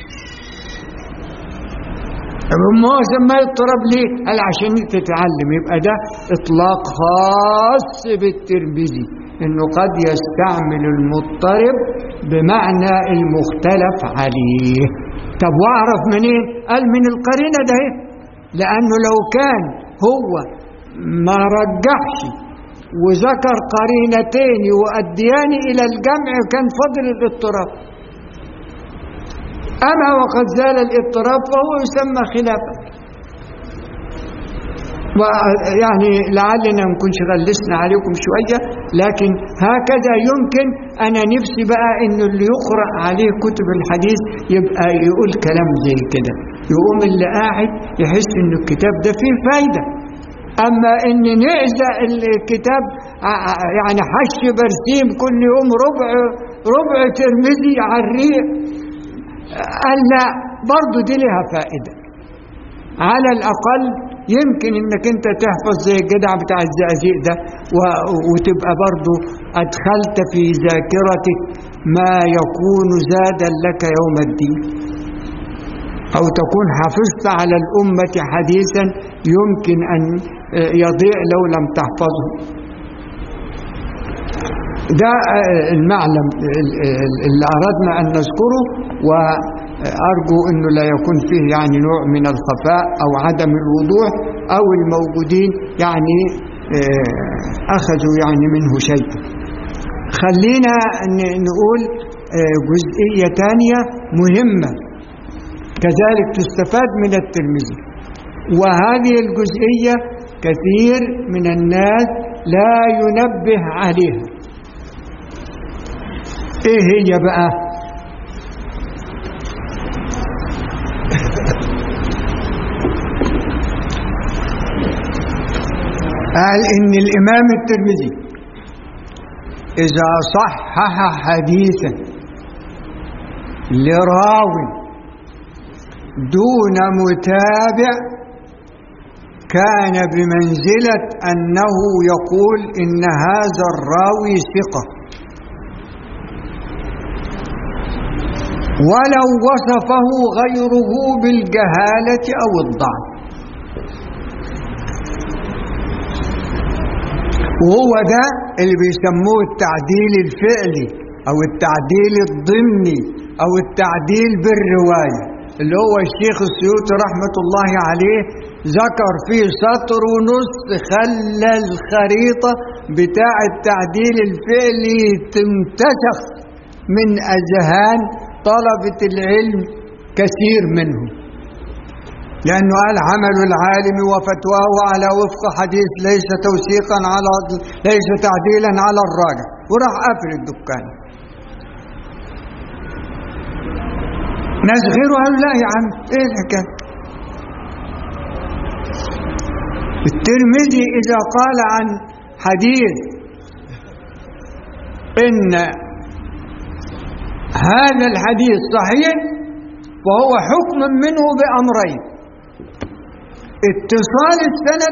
طب ما هو سماه اضطراب ليه؟ قال عشان تتعلم يبقى ده اطلاق خاص بالترمذي انه قد يستعمل المضطرب بمعنى المختلف عليه طب واعرف منين قال من القرينة ده إيه؟ لأنه لو كان هو ما رجحش وذكر قرينتين يؤديان إلى الجمع كان فضل الاضطراب أما وقد زال الاضطراب فهو يسمى خلافا ويعني لعلنا ما نكونش غلسنا عليكم شوية لكن هكذا يمكن أنا نفسي بقى إنه اللي يقرأ عليه كتب الحديث يبقى يقول كلام زي كده يقوم اللي قاعد يحس إن الكتاب ده فيه فايدة أما إن نعزق الكتاب يعني حش برسيم كل يوم ربع ربع ترمذي على الريق قال لا برضه دي لها فائدة على الأقل يمكن انك انت تحفظ زي الجدع بتاع الزقازيق ده و- وتبقى برضه ادخلت في ذاكرتك ما يكون زادا لك يوم الدين او تكون حفظت على الامة حديثا يمكن ان يضيع لو لم تحفظه ده المعلم اللي أردنا أن نذكره وأرجو أنه لا يكون فيه يعني نوع من الخفاء أو عدم الوضوح أو الموجودين يعني أخذوا يعني منه شيء خلينا نقول جزئية تانية مهمة كذلك تستفاد من الترمذي وهذه الجزئية كثير من الناس لا ينبه عليها ايه هي بقى قال ان الامام الترمذي اذا صحح حديثا لراو دون متابع كان بمنزلة أنه يقول إن هذا الراوي ثقة ولو وصفه غيره بالجهالة أو الضعف وهو ده اللي بيسموه التعديل الفعلي أو التعديل الضمني أو التعديل بالرواية اللي هو الشيخ السيوطي رحمة الله عليه ذكر فيه سطر ونص خلى الخريطة بتاع التعديل الفعلي تنتشخ من أذهان طلبة العلم كثير منهم لأنه قال عمل العالم وفتواه على وفق حديث ليس توثيقا على ليس تعديلا على الراجع وراح قافل الدكان ناس غيره قالوا لا يا عم ايه الحكايه الترمذي اذا قال عن حديث ان هذا الحديث صحيح وهو حكم منه بأمرين اتصال السند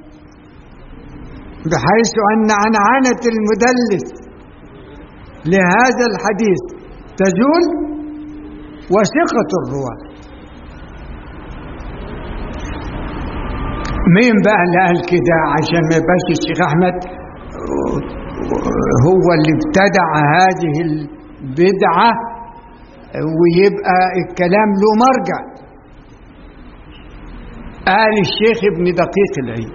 بحيث أن عنعنة المدلس لهذا الحديث تزول وثقة الرواة مين بقى اللي قال كده عشان ما يبقاش الشيخ أحمد هو اللي ابتدع هذه البدعة ويبقى الكلام له مرجع قال الشيخ ابن دقيق العيد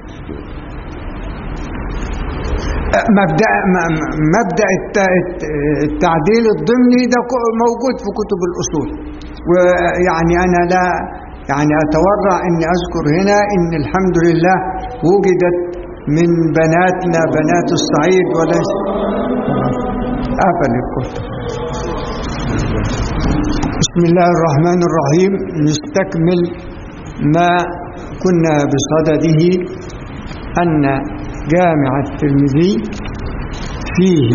مبدأ مبدأ التعديل الضمني ده موجود في كتب الأصول ويعني أنا لا يعني أتورع أني أذكر هنا أن الحمد لله وجدت من بناتنا بنات الصعيد وليس قفل الكتب بسم الله الرحمن الرحيم نستكمل ما كنا بصدده أن جامع الترمذي فيه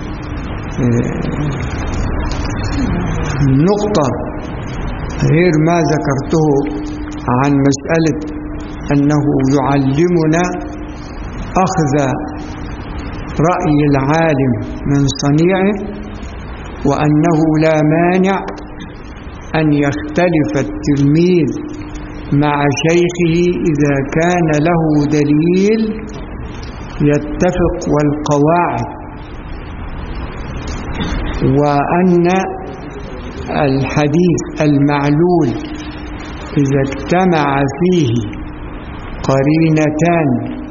نقطة غير ما ذكرته عن مسألة أنه يعلمنا أخذ رأي العالم من صنيعه وأنه لا مانع أن يختلف التلميذ مع شيخه إذا كان له دليل يتفق والقواعد وأن الحديث المعلول إذا اجتمع فيه قرينتان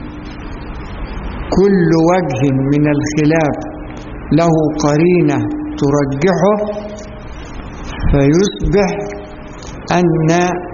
كل وجه من الخلاف له قرينة ترجحه فيصبح أن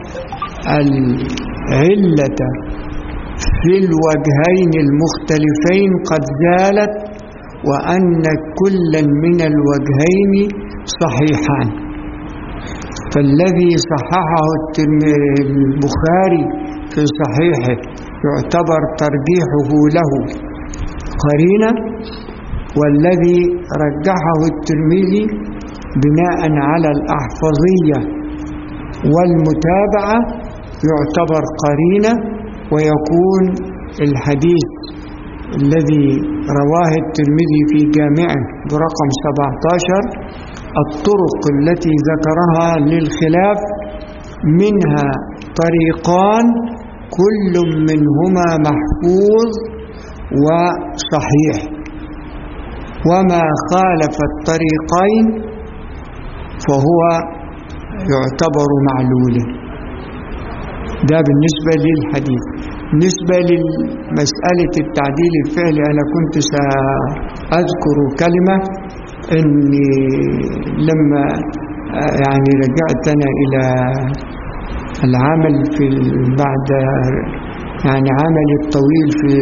العلة في الوجهين المختلفين قد زالت وأن كلا من الوجهين صحيحان فالذي صححه البخاري في صحيحه يعتبر ترجيحه له قرينة والذي رجحه الترمذي بناء على الأحفظية والمتابعة يعتبر قرينة ويكون الحديث الذي رواه الترمذي في جامعه برقم 17 الطرق التي ذكرها للخلاف منها طريقان كل منهما محفوظ وصحيح وما خالف الطريقين فهو يعتبر معلولا ده بالنسبة للحديث بالنسبة لمسألة التعديل الفعلي أنا كنت سأذكر كلمة أني لما يعني رجعت أنا إلى العمل في بعد يعني عملي الطويل في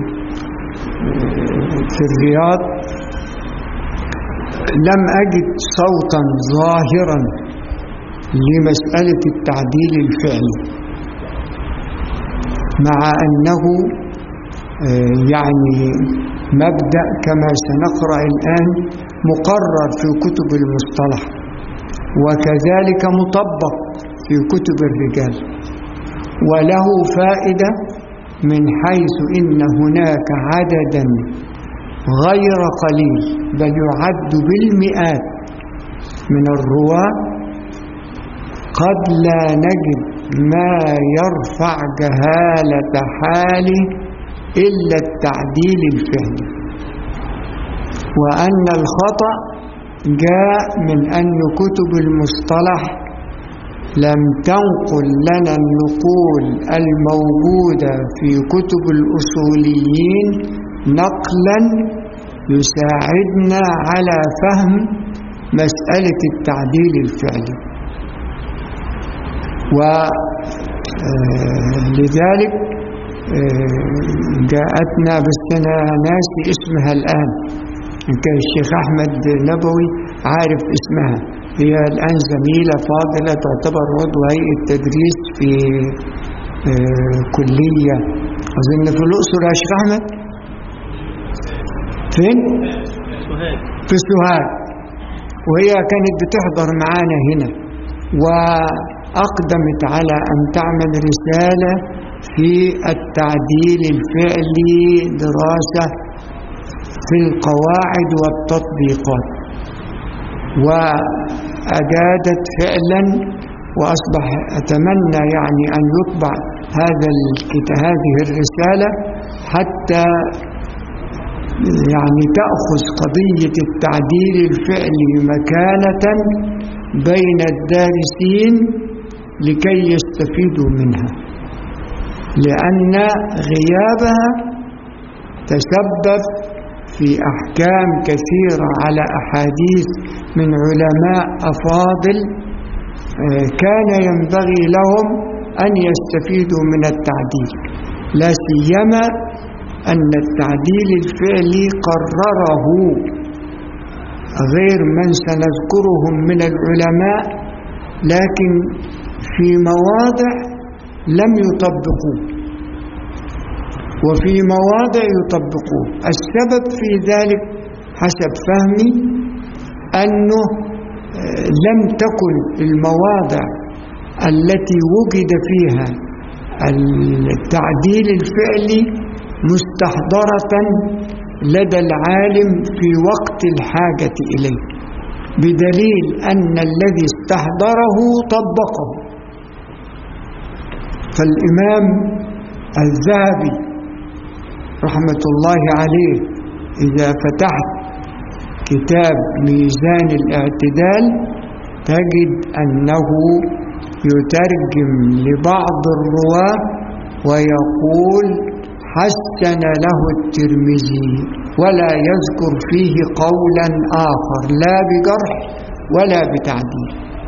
في الرياض لم أجد صوتا ظاهرا لمسألة التعديل الفعلي مع أنه يعني مبدأ كما سنقرأ الآن مقرر في كتب المصطلح وكذلك مطبق في كتب الرجال وله فائدة من حيث إن هناك عددا غير قليل بل يعد بالمئات من الرواة قد لا نجد ما يرفع جهالة حاله إلا التعديل الفعلي وأن الخطأ جاء من أن كتب المصطلح لم تنقل لنا النقول الموجودة في كتب الأصوليين نقلا يساعدنا على فهم مسألة التعديل الفعلي ولذلك جاءتنا بس أنا ناسي اسمها الآن كان الشيخ أحمد نبوي عارف اسمها هي الآن زميلة فاضلة تعتبر عضو هيئة تدريس في كلية أظن في الأقصر يا شيخ أحمد فين؟ في سوهاج وهي كانت بتحضر معانا هنا وأقدمت على أن تعمل رسالة في التعديل الفعلي دراسة في القواعد والتطبيقات وأجادت فعلا وأصبح أتمنى يعني أن يطبع هذا هذه الرسالة حتى يعني تأخذ قضية التعديل الفعلي مكانة بين الدارسين لكي يستفيدوا منها لأن غيابها تسبب في أحكام كثيرة على أحاديث من علماء أفاضل كان ينبغي لهم أن يستفيدوا من التعديل لا سيما أن التعديل الفعلي قرره غير من سنذكرهم من العلماء لكن في مواضع لم يطبقوه وفي مواضع يطبقوه السبب في ذلك حسب فهمي أنه لم تكن المواضع التي وجد فيها التعديل الفعلي مستحضرة لدى العالم في وقت الحاجة إليه بدليل أن الذي استحضره طبقه فالإمام الذهبي رحمة الله عليه إذا فتحت كتاب ميزان الاعتدال تجد أنه يترجم لبعض الرواة ويقول حسن له الترمذي ولا يذكر فيه قولا آخر لا بجرح ولا بتعديل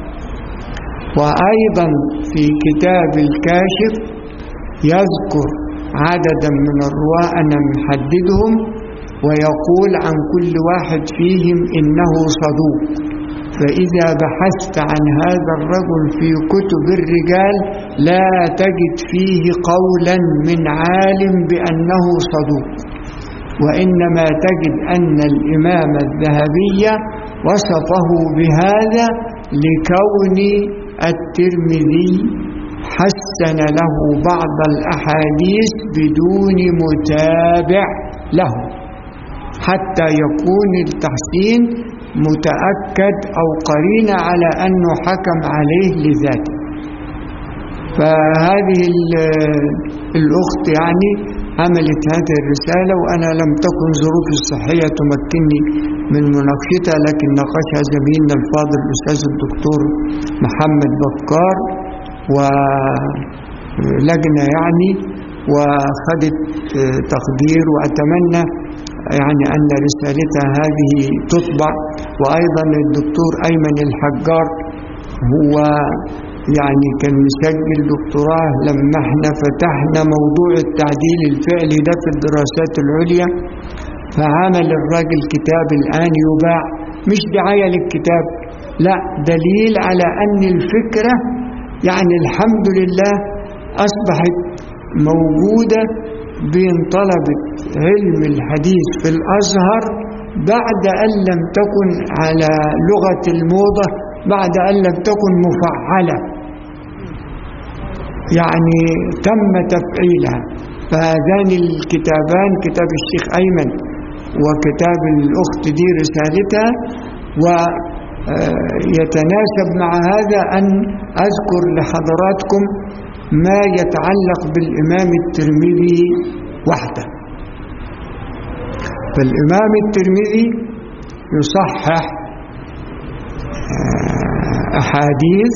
وأيضا في كتاب الكاشف يذكر عددا من الرواة أنا محددهم ويقول عن كل واحد فيهم إنه صدوق فإذا بحثت عن هذا الرجل في كتب الرجال لا تجد فيه قولا من عالم بأنه صدوق وإنما تجد أن الإمام الذهبي وصفه بهذا لكون الترمذي حسن له بعض الأحاديث بدون متابع له حتى يكون التحسين متأكد أو قرين على أنه حكم عليه لذاته فهذه الأخت يعني عملت هذه الرسالة وأنا لم تكن ظروفي الصحية تمكنني من مناقشتها لكن ناقشها زميلنا الفاضل الأستاذ الدكتور محمد بكار ولجنة يعني وخدت تقدير وأتمنى يعني أن رسالتها هذه تطبع وأيضا الدكتور أيمن الحجار هو يعني كان مسجل دكتوراه لما احنا فتحنا موضوع التعديل الفعلي ده في الدراسات العليا فعمل الراجل كتاب الآن يباع مش دعاية للكتاب لا دليل على أن الفكرة يعني الحمد لله أصبحت موجودة بين طلبة علم الحديث في الأزهر بعد أن لم تكن على لغة الموضة بعد أن لم تكن مفعلة يعني تم تفعيلها فهذان الكتابان كتاب الشيخ أيمن وكتاب الأخت دي رسالتها ويتناسب مع هذا أن أذكر لحضراتكم ما يتعلق بالإمام الترمذي وحده فالإمام الترمذي يصحح أحاديث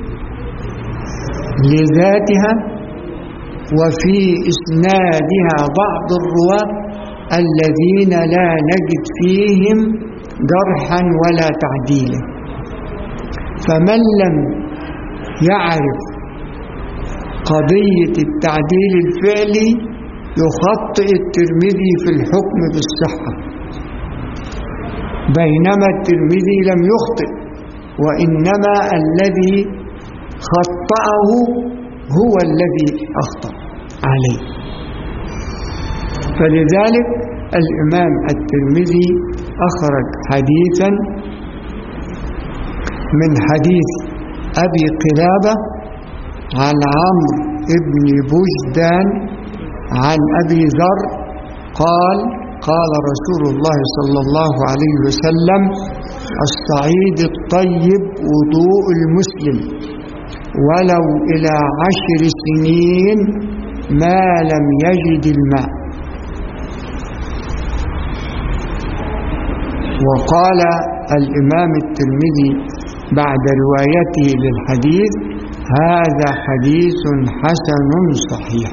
لذاتها وفي إسنادها بعض الرواة الذين لا نجد فيهم جرحا ولا تعديلا فمن لم يعرف قضية التعديل الفعلي يخطئ الترمذي في الحكم بالصحة بينما الترمذي لم يخطئ وإنما الذي خطأه هو الذي أخطأ عليه فلذلك الإمام الترمذي أخرج حديثا من حديث أبي قلابة عن عمرو ابن بجدان عن أبي ذر قال قال رسول الله صلى الله عليه وسلم الصعيد الطيب وضوء المسلم ولو إلى عشر سنين ما لم يجد الماء وقال الإمام الترمذي بعد روايته للحديث هذا حديث حسن صحيح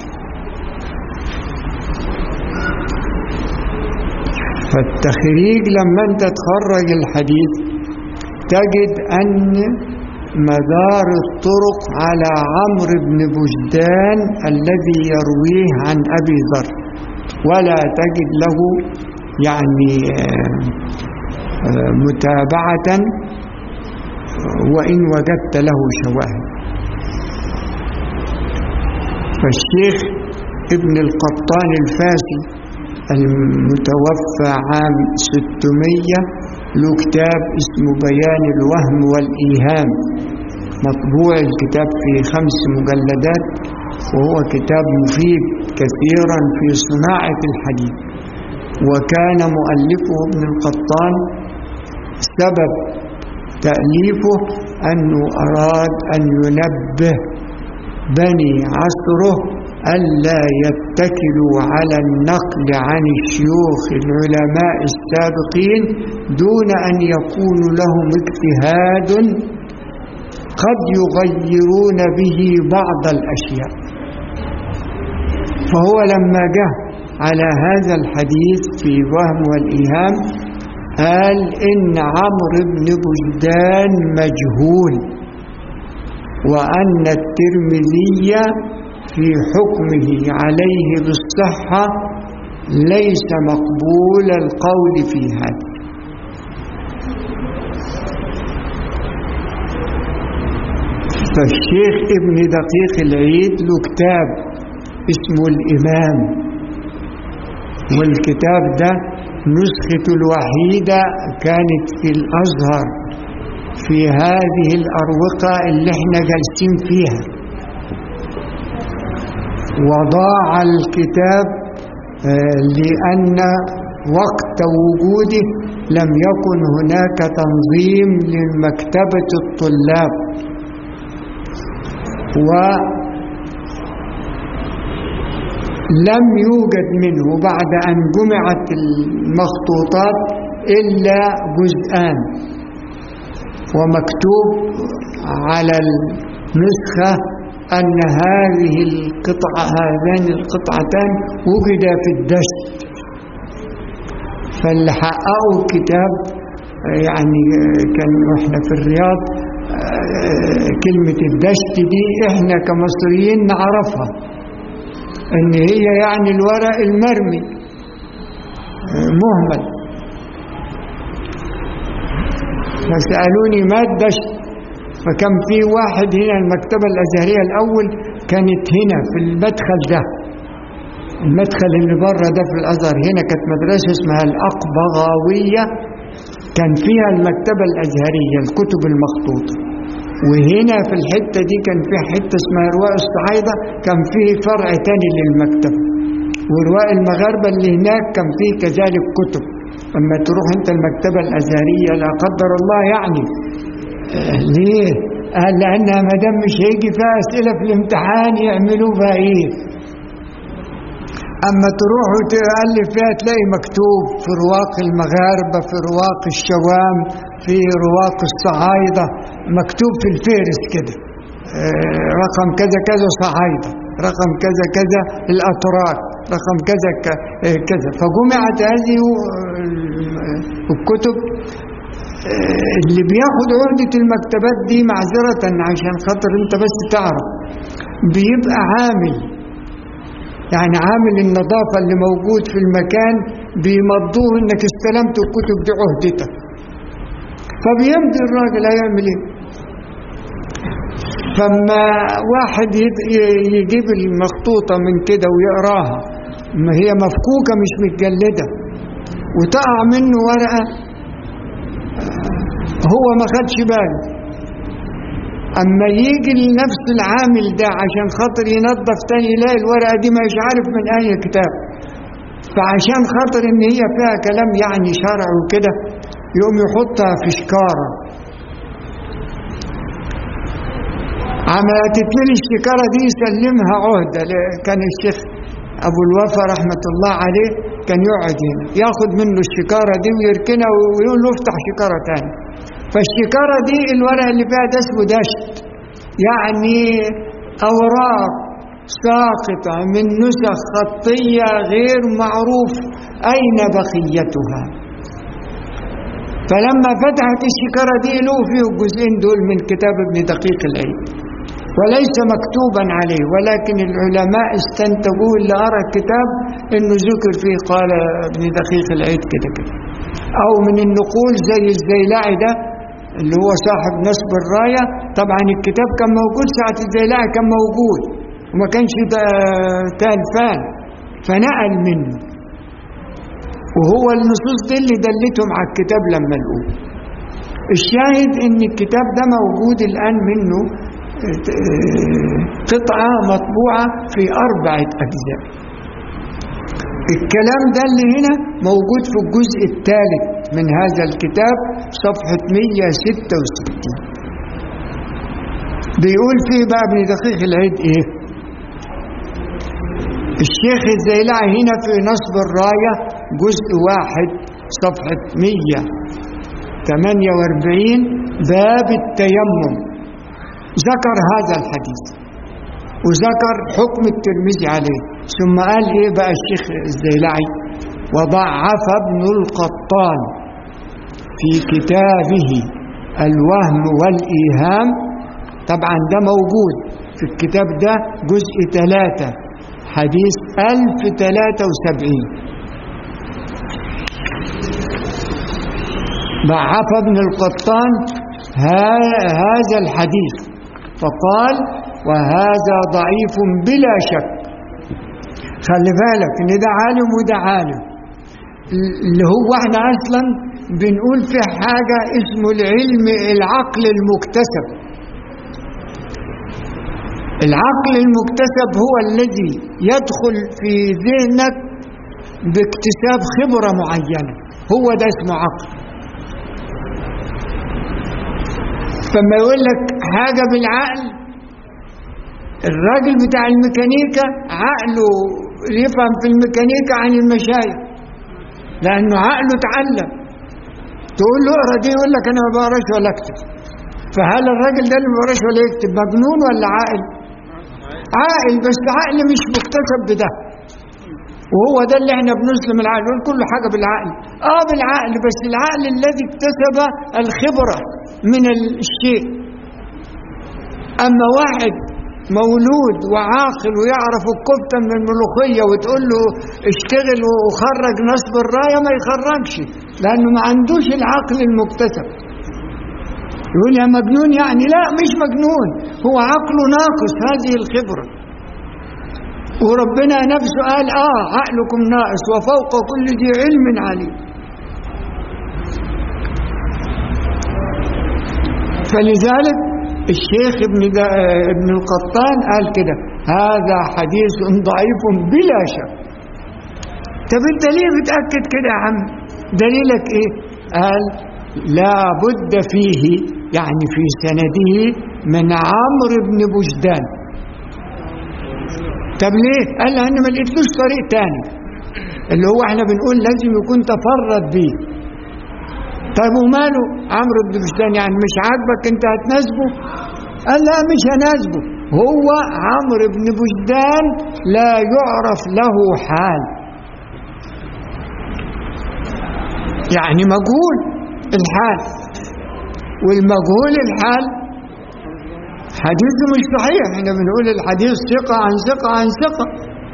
فالتخريج لما انت تخرج الحديث تجد أن مدار الطرق على عمرو بن بجدان الذي يرويه عن أبي ذر ولا تجد له يعني متابعة وإن وجدت له شواهد فالشيخ ابن القطان الفاسي المتوفى عام 600 له كتاب اسمه بيان الوهم والإيهام مطبوع الكتاب في خمس مجلدات وهو كتاب مفيد كثيرا في صناعة الحديث وكان مؤلفه ابن القطان سبب تأليفه أنه أراد أن ينبه بني عصره ألا يتكلوا على النقل عن الشيوخ العلماء السابقين دون أن يكون لهم اجتهاد قد يغيرون به بعض الأشياء فهو لما جه على هذا الحديث في وهم والإيهام قال إن عمرو بن بجدان مجهول وأن الترمذي في حكمه عليه بالصحة ليس مقبول القول في هذا فالشيخ ابن دقيق العيد له كتاب اسمه الإمام والكتاب ده نسخته الوحيدة كانت في الأزهر في هذه الأروقة اللي احنا جالسين فيها وضاع الكتاب آه، لأن وقت وجوده لم يكن هناك تنظيم لمكتبة الطلاب ولم يوجد منه بعد أن جمعت المخطوطات إلا جزءان ومكتوب على النسخة أن هذه القطعة هذان القطعتان وجدا في الدشت فاللي حققوا الكتاب يعني كان احنا في الرياض كلمة الدشت دي احنا كمصريين نعرفها ان هي يعني الورق المرمي مهمل فسألوني ما الدشت فكان في واحد هنا المكتبة الأزهرية الأول كانت هنا في المدخل ده المدخل اللي بره ده في الأزهر هنا كانت مدرسة اسمها الأقبغاوية كان فيها المكتبة الأزهرية الكتب المخطوطة وهنا في الحتة دي كان في حتة اسمها رواء الصعايدة كان فيه فرع تاني للمكتبة ورواء المغاربة اللي هناك كان فيه كذلك كتب أما تروح أنت المكتبة الأزهرية لا قدر الله يعني آه ليه؟ قال لأنها ما دام مش هيجي فيها أسئلة في الامتحان يعملوا فيها إيه؟ أما تروح وتألف فيها تلاقي مكتوب في رواق المغاربة في رواق الشوام في رواق الصعايدة مكتوب في الفهرس كده آه رقم كذا كذا صعايدة رقم كذا كذا الأتراك رقم كذا كذا فجمعت هذه الكتب اللي بياخد عهدة المكتبات دي معذرة عشان خاطر انت بس تعرف بيبقى عامل يعني عامل النظافة اللي موجود في المكان بيمضوه انك استلمت الكتب دي عهدتك فبيمضي الراجل هيعمل ايه فما واحد يجيب المخطوطة من كده ويقراها ما هي مفكوكة مش متجلدة وتقع منه ورقة هو ما خدش باله اما يجي لنفس العامل ده عشان خاطر ينظف تاني يلاقي الورقه دي مش عارف من اي كتاب فعشان خاطر ان هي فيها كلام يعني شرع وكده يقوم يحطها في شكاره عما تتملي الشكاره دي يسلمها عهده كان الشيخ ابو الوفا رحمه الله عليه كان يقعد هنا ياخد منه الشكاره دي ويركنها ويقول له افتح شكاره تاني فالشكارة دي الورق اللي فيها ده اسمه دشت يعني أوراق ساقطة من نسخ خطية غير معروف أين بقيتها فلما فتحت الشكارة دي له فيه الجزئين دول من كتاب ابن دقيق العيد وليس مكتوبا عليه ولكن العلماء استنتجوه اللي قرأ الكتاب انه ذكر فيه قال ابن دقيق العيد كده كده او من النقول زي الزيلعي ده اللي هو صاحب نصب الراية طبعا الكتاب كان موجود ساعة الزيلاء كان موجود وما كانش تالفان فنقل منه وهو النصوص دي اللي دلتهم على الكتاب لما لقوه الشاهد ان الكتاب ده موجود الآن منه قطعة مطبوعة في أربعة أجزاء الكلام ده اللي هنا موجود في الجزء الثالث من هذا الكتاب صفحة 166 بيقول فيه بقى ابن دقيق العيد ايه الشيخ الزيلعي هنا في نصب الراية جزء واحد صفحة 148 باب التيمم ذكر هذا الحديث وذكر حكم الترمذي عليه ثم قال ايه بقى الشيخ الزيلعي وضعف ابن القطان في كتابه الوهم والإيهام طبعا ده موجود في الكتاب ده جزء ثلاثة حديث 1073 ضعف ابن القطان هذا الحديث فقال وهذا ضعيف بلا شك خلي بالك ان ده عالم وده عالم اللي هو احنا اصلا بنقول في حاجة اسمه العلم العقل المكتسب العقل المكتسب هو الذي يدخل في ذهنك باكتساب خبرة معينة هو ده اسمه عقل فما يقول لك حاجة بالعقل الراجل بتاع الميكانيكا عقله يفهم في الميكانيكا عن المشايخ لأنه عقله اتعلم تقول له اقرا دي يقول لك انا ما بقراش ولا اكتب فهل الراجل ده اللي ما بقراش ولا يكتب مجنون ولا عاقل؟ عاقل بس عقل مش مكتسب بده وهو ده اللي احنا بنسلم العقل نقول كل حاجه بالعقل اه بالعقل بس العقل الذي اكتسب الخبره من الشيء اما واحد مولود وعاقل ويعرف الكفته من الملوخيه وتقول له اشتغل وخرج نصب الرايه ما يخرجش لانه ما عندوش العقل المكتسب يقول يا مجنون يعني لا مش مجنون هو عقله ناقص هذه الخبره وربنا نفسه قال اه عقلكم ناقص وفوق كل ذي علم عليم فلذلك الشيخ ابن, ابن القطان قال كده هذا حديث ضعيف بلا شك طب انت ليه بتأكد كده يا عم دليلك ايه قال لا بد فيه يعني في سنده من عمرو بن بجدان طب ليه قال لأن ما لقيتلوش طريق تاني اللي هو احنا بنقول لازم يكون تفرد بيه طيب وماله عمرو بن بجدان يعني مش عاجبك انت هتناسبه قال لا مش هناسبه هو عمرو بن بجدان لا يعرف له حال يعني مجهول الحال والمجهول الحال حديثه مش صحيح احنا بنقول الحديث ثقة عن ثقة عن ثقة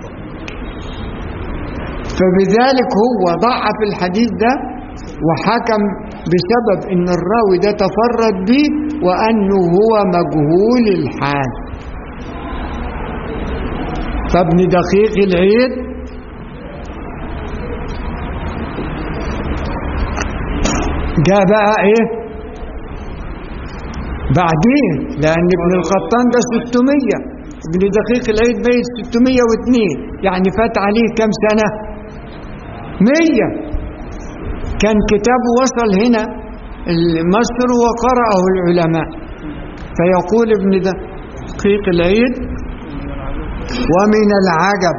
فبذلك هو ضعف الحديث ده وحكم بسبب ان الراوي ده تفرد به وانه هو مجهول الحال فابن دقيق العيد جاء بقى ايه بعدين لان ابن القطان ده 600 ابن دقيق العيد بيت 602 يعني فات عليه كم سنة 100 كان كتابه وصل هنا مصر وقرأه العلماء فيقول ابن دقيق العيد ومن العجب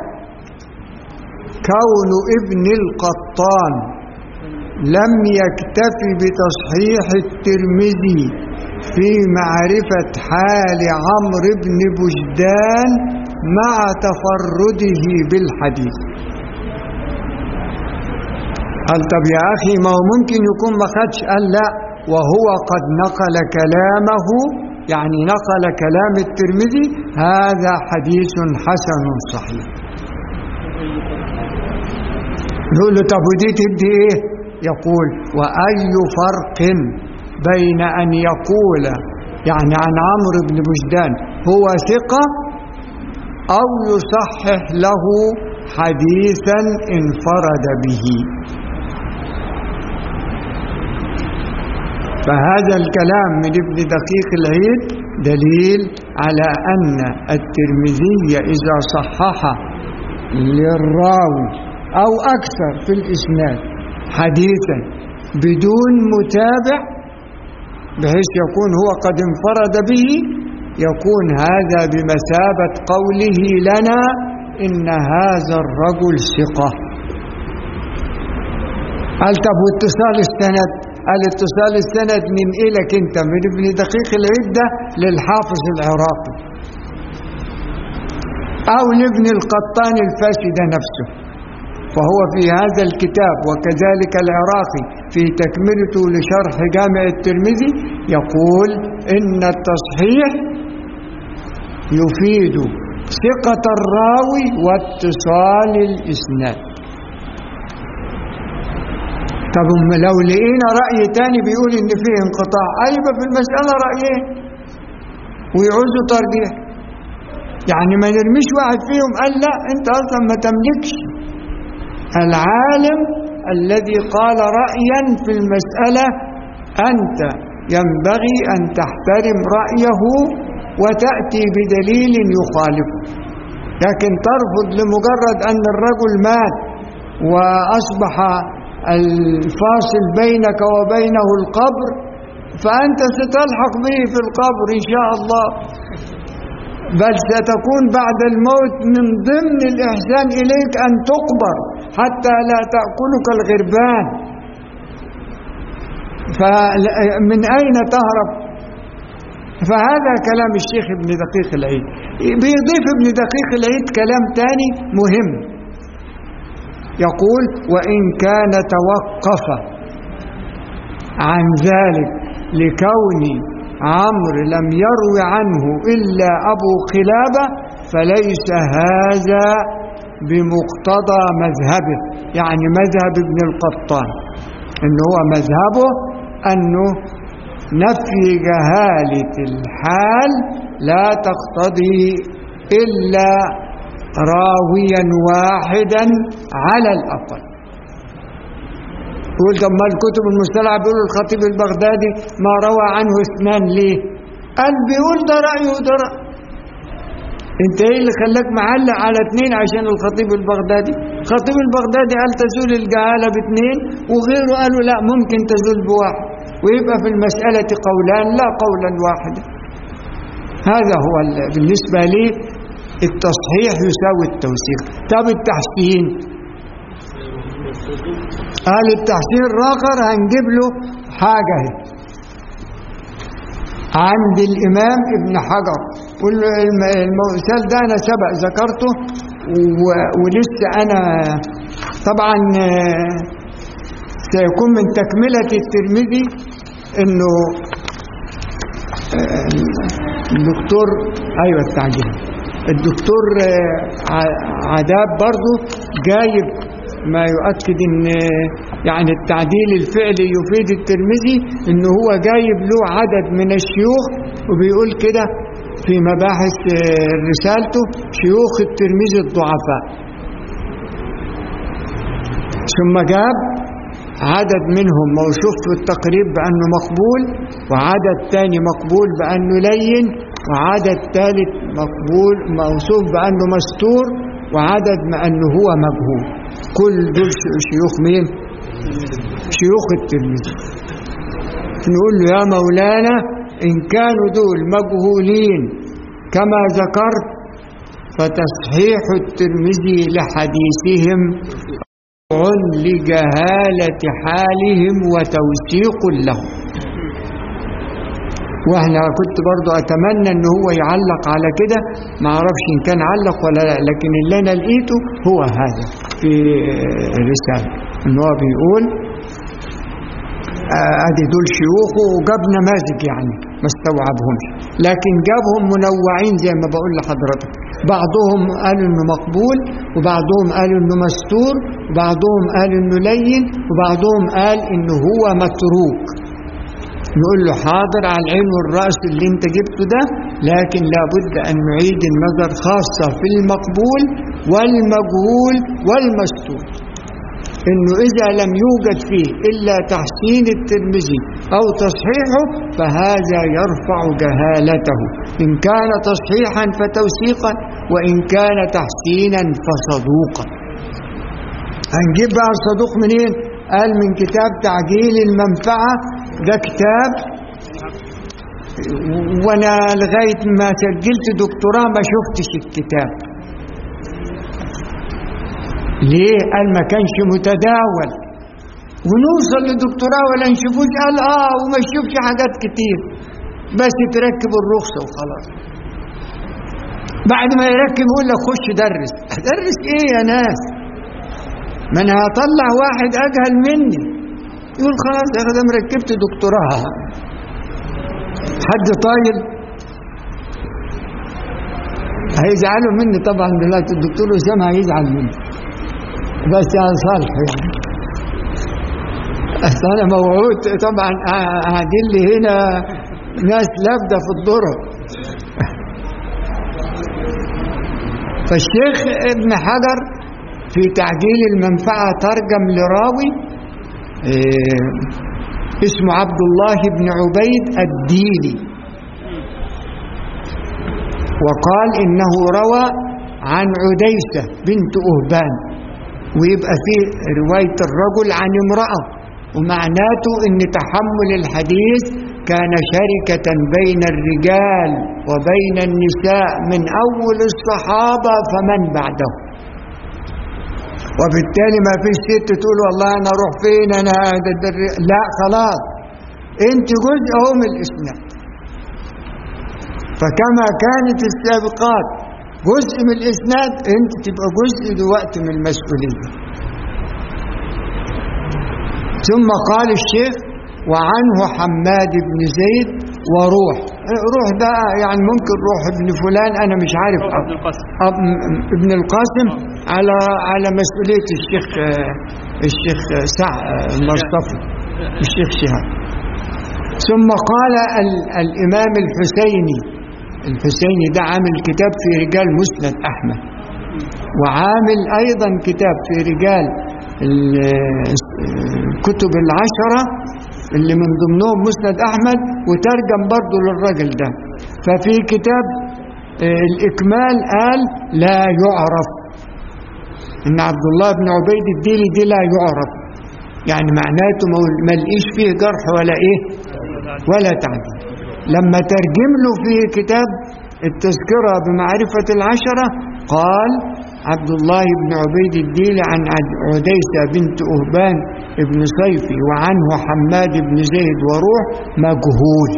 كون ابن القطان لم يكتف بتصحيح الترمذي في معرفة حال عمرو بن بجدان مع تفرده بالحديث قال طب يا أخي ما هو ممكن يكون ما خدش قال لا وهو قد نقل كلامه يعني نقل كلام الترمذي هذا حديث حسن صحيح نقول له طب ودي تدي ايه يقول وأي فرق بين أن يقول يعني عن عمرو بن بجدان هو ثقة أو يصحح له حديثا انفرد به فهذا الكلام من ابن دقيق العيد دليل على أن الترمذي إذا صحح للراوي أو أكثر في الإسناد حديثا بدون متابع بحيث يكون هو قد انفرد به يكون هذا بمثابة قوله لنا إن هذا الرجل ثقة قال طب واتصال السند قال اتصال السند ننقلك انت من ابن دقيق العيد ده للحافظ العراقي أو لابن القطان الفاسي ده نفسه فهو في هذا الكتاب وكذلك العراقي في تكملته لشرح جامع الترمذي يقول إن التصحيح يفيد ثقة الراوي واتصال الإسناد طب لو لقينا رأي تاني بيقول إن فيه انقطاع أيوة في المسألة رأيين ويعوزوا ترجيح يعني ما نرميش واحد فيهم قال لا أنت أصلا ما تملكش العالم الذي قال رأيا في المسألة أنت ينبغي أن تحترم رأيه وتأتي بدليل يخالفه لكن ترفض لمجرد أن الرجل مات وأصبح الفاصل بينك وبينه القبر فأنت ستلحق به في القبر إن شاء الله بل ستكون بعد الموت من ضمن الإحسان إليك أن تقبر حتى لا تأكلك الغربان فمن أين تهرب فهذا كلام الشيخ ابن دقيق العيد بيضيف ابن دقيق العيد كلام تاني مهم يقول وإن كان توقف عن ذلك لكون عمرو لم يروي عنه إلا أبو قلابة فليس هذا بمقتضى مذهبه يعني مذهب ابن القطان إن هو مذهبه أنه نفي جهالة الحال لا تقتضي إلا راويا واحدا على الأقل يقول طب ما الكتب المستلعة بيقول الخطيب البغدادي ما روى عنه اثنان ليه قال بيقول ده رأيه وده رأي انت ايه اللي خلاك معلق على اثنين عشان الخطيب البغدادي الخطيب البغدادي قال تزول الجهالة باثنين وغيره قالوا لا ممكن تزول بواحد ويبقى في المسألة قولان لا قولا واحدا هذا هو بالنسبة لي التصحيح يساوي التوثيق طب التحسين قال التحسين الآخر هنجيب له حاجة هي. عند الإمام ابن حجر والمثال ده أنا سبق ذكرته ولسه أنا طبعا سيكون من تكملة الترمذي انه الدكتور ايوه التعجيل الدكتور عذاب برضو جايب ما يؤكد ان يعني التعديل الفعلي يفيد الترمذي ان هو جايب له عدد من الشيوخ وبيقول كده في مباحث رسالته شيوخ الترمذي الضعفاء ثم جاب عدد منهم موصوف في التقريب بأنه مقبول وعدد ثاني مقبول بأنه لين وعدد ثالث مقبول موصوف بأنه مستور وعدد بأنه هو مجهول كل دول شيوخ مين شيوخ الترمذي نقول له يا مولانا إن كانوا دول مجهولين كما ذكرت فتصحيح الترمذي لحديثهم لجهالة حالهم وتوثيق لهم واحنا كنت برضو اتمنى ان هو يعلق على كده ما اعرفش ان كان علق ولا لا لكن اللي انا لقيته هو هذا في الرسالة ان هو بيقول ادي دول شيوخه وجاب نماذج يعني ما استوعبهمش لكن جابهم منوعين زي ما بقول لحضرتك بعضهم قال انه مقبول وبعضهم قال انه مستور وبعضهم قال انه لين وبعضهم قال انه هو متروك نقول له حاضر على العين والرأس اللي انت جبته ده لكن لابد ان نعيد النظر خاصة في المقبول والمجهول والمستور انه اذا لم يوجد فيه الا تحسين الترمذي او تصحيحه فهذا يرفع جهالته ان كان تصحيحا فتوثيقا وان كان تحسينا فصدوقا هنجيب بقى الصدوق منين قال من كتاب تعجيل المنفعة ده كتاب وانا لغاية ما سجلت دكتوراه ما شفتش الكتاب ليه قال ما كانش متداول ونوصل لدكتوراه ولا نشوفوش قال اه وما نشوفش حاجات كتير بس تركب الرخصة وخلاص بعد ما يركب يقول لك خش درس درس ايه يا ناس ما انا هطلع واحد اجهل مني يقول خلاص يا اخي ده مركبت دكتوراه حد طايل هيزعلوا مني طبعا دلوقتي الدكتور اسامه هيزعل مني بس يا صالح يعني أصل انا موعود طبعا قاعدين لي هنا ناس لابده في الذره فالشيخ ابن حجر في تعجيل المنفعة ترجم لراوي إيه اسمه عبد الله بن عبيد الديلي وقال إنه روى عن عديسة بنت أهبان ويبقى في رواية الرجل عن امرأة ومعناته ان تحمل الحديث كان شركة بين الرجال وبين النساء من أول الصحابة فمن بعدهم وبالتالي ما فيش ست تقول والله أنا أروح فين أنا لا خلاص أنت جزء أهو من الإسلام فكما كانت السابقات جزء من الإسناد أنت تبقى جزء دلوقتي من المسؤولية ثم قال الشيخ وعنه حماد بن زيد وروح روح ده يعني ممكن روح ابن فلان انا مش عارف روح ابن القاسم. أب ابن القاسم على على مسؤوليه الشيخ الشيخ سع المصطفى الشيخ شهاب ثم قال ال- الامام الحسيني الحسيني ده عامل كتاب في رجال مسند احمد وعامل ايضا كتاب في رجال ال- الكتب العشره اللي من ضمنهم مسند احمد وترجم برضه للراجل ده ففي كتاب آه، الاكمال قال لا يعرف ان عبد الله بن عبيد الديلي دي لا يعرف يعني معناته ما- ما لقيش فيه جرح ولا ايه ولا تعديل لما ترجم له في كتاب التذكرة بمعرفة العشرة قال عبد الله بن عبيد الديل عن عد- عديسة بنت أهبان بن صيفي وعنه حماد بن زيد وروح مجهول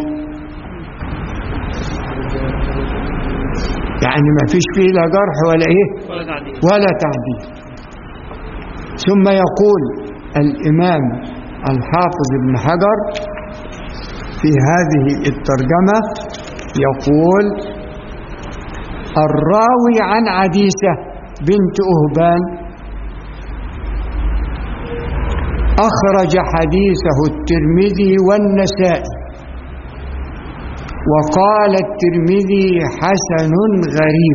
يعني ما فيش فيه لا جرح ولا ايه ولا تعديل ولا تعديل ثم يقول الإمام الحافظ ابن حجر في هذه الترجمة يقول الراوي عن عديسة بنت أهبان أخرج حديثه الترمذي والنسائي وقال الترمذي حسن غريب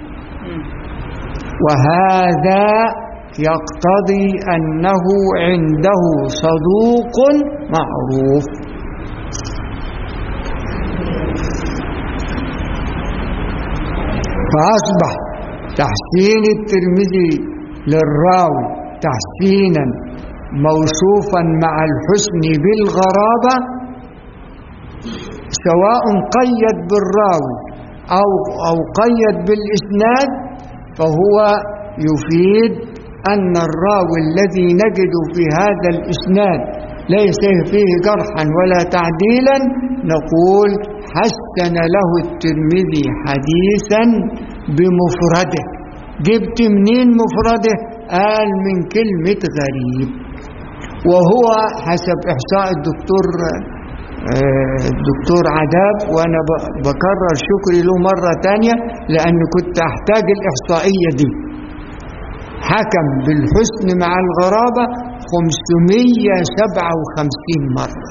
وهذا يقتضي أنه عنده صدوق معروف فأصبح تحسين الترمذي للراوي تحسينا موصوفا مع الحسن بالغرابة سواء قيد بالراوي أو, أو قيد بالإسناد فهو يفيد أن الراوي الذي نجد في هذا الإسناد ليس فيه جرحا ولا تعديلا نقول حسن له الترمذي حديثا بمفرده جبت منين مفرده قال من كلمة غريب وهو حسب إحصاء الدكتور آه، الدكتور عذاب وأنا ب- بكرر شكري له مرة تانية لأن كنت أحتاج الإحصائية دي حكم بالحسن مع الغرابة 557 مرة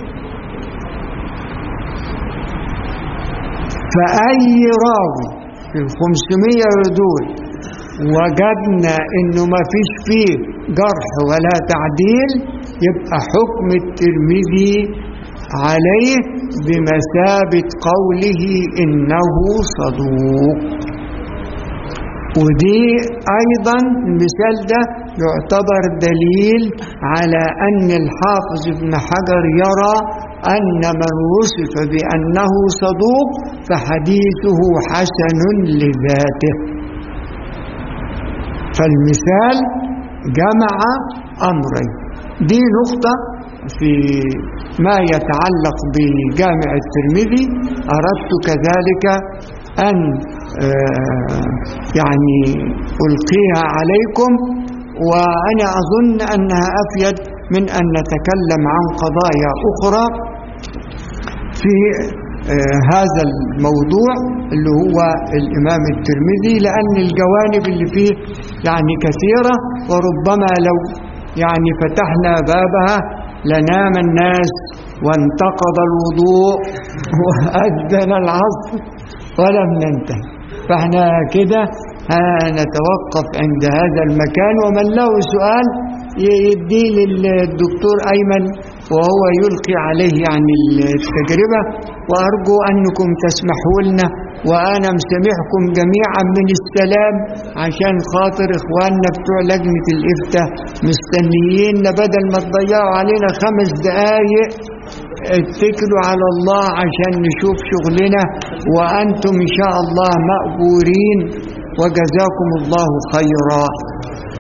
فأي راوي في ال 500 دول وجدنا إنه ما فيش فيه جرح ولا تعديل يبقى حكم الترمذي عليه بمثابة قوله إنه صدوق ودي أيضا المثال ده يعتبر دليل على أن الحافظ ابن حجر يرى أن من وصف بأنه صدوق فحديثه حسن لذاته فالمثال جمع أمرين دي نقطة في ما يتعلق بجامع الترمذي أردت كذلك أن آه، يعني ألقيها عليكم وأنا أظن أنها أفيد من أن نتكلم عن قضايا أخرى في آه، هذا الموضوع اللي هو الإمام الترمذي لأن الجوانب اللي فيه يعني كثيرة وربما لو يعني فتحنا بابها لنام الناس وانتقض الوضوء وأذن العصر ولم ننتهي فاحنا كده نتوقف عند هذا المكان ومن له سؤال يديه للدكتور أيمن وهو يلقي عليه يعني التجربة وأرجو أنكم تسمحوا لنا وأنا مسامحكم جميعا من السلام عشان خاطر إخواننا بتوع لجنة الإفتاء مستنيين بدل ما تضيعوا علينا خمس دقايق اتكلوا على الله عشان نشوف شغلنا وأنتم إن شاء الله مأجورين وجزاكم الله خيرا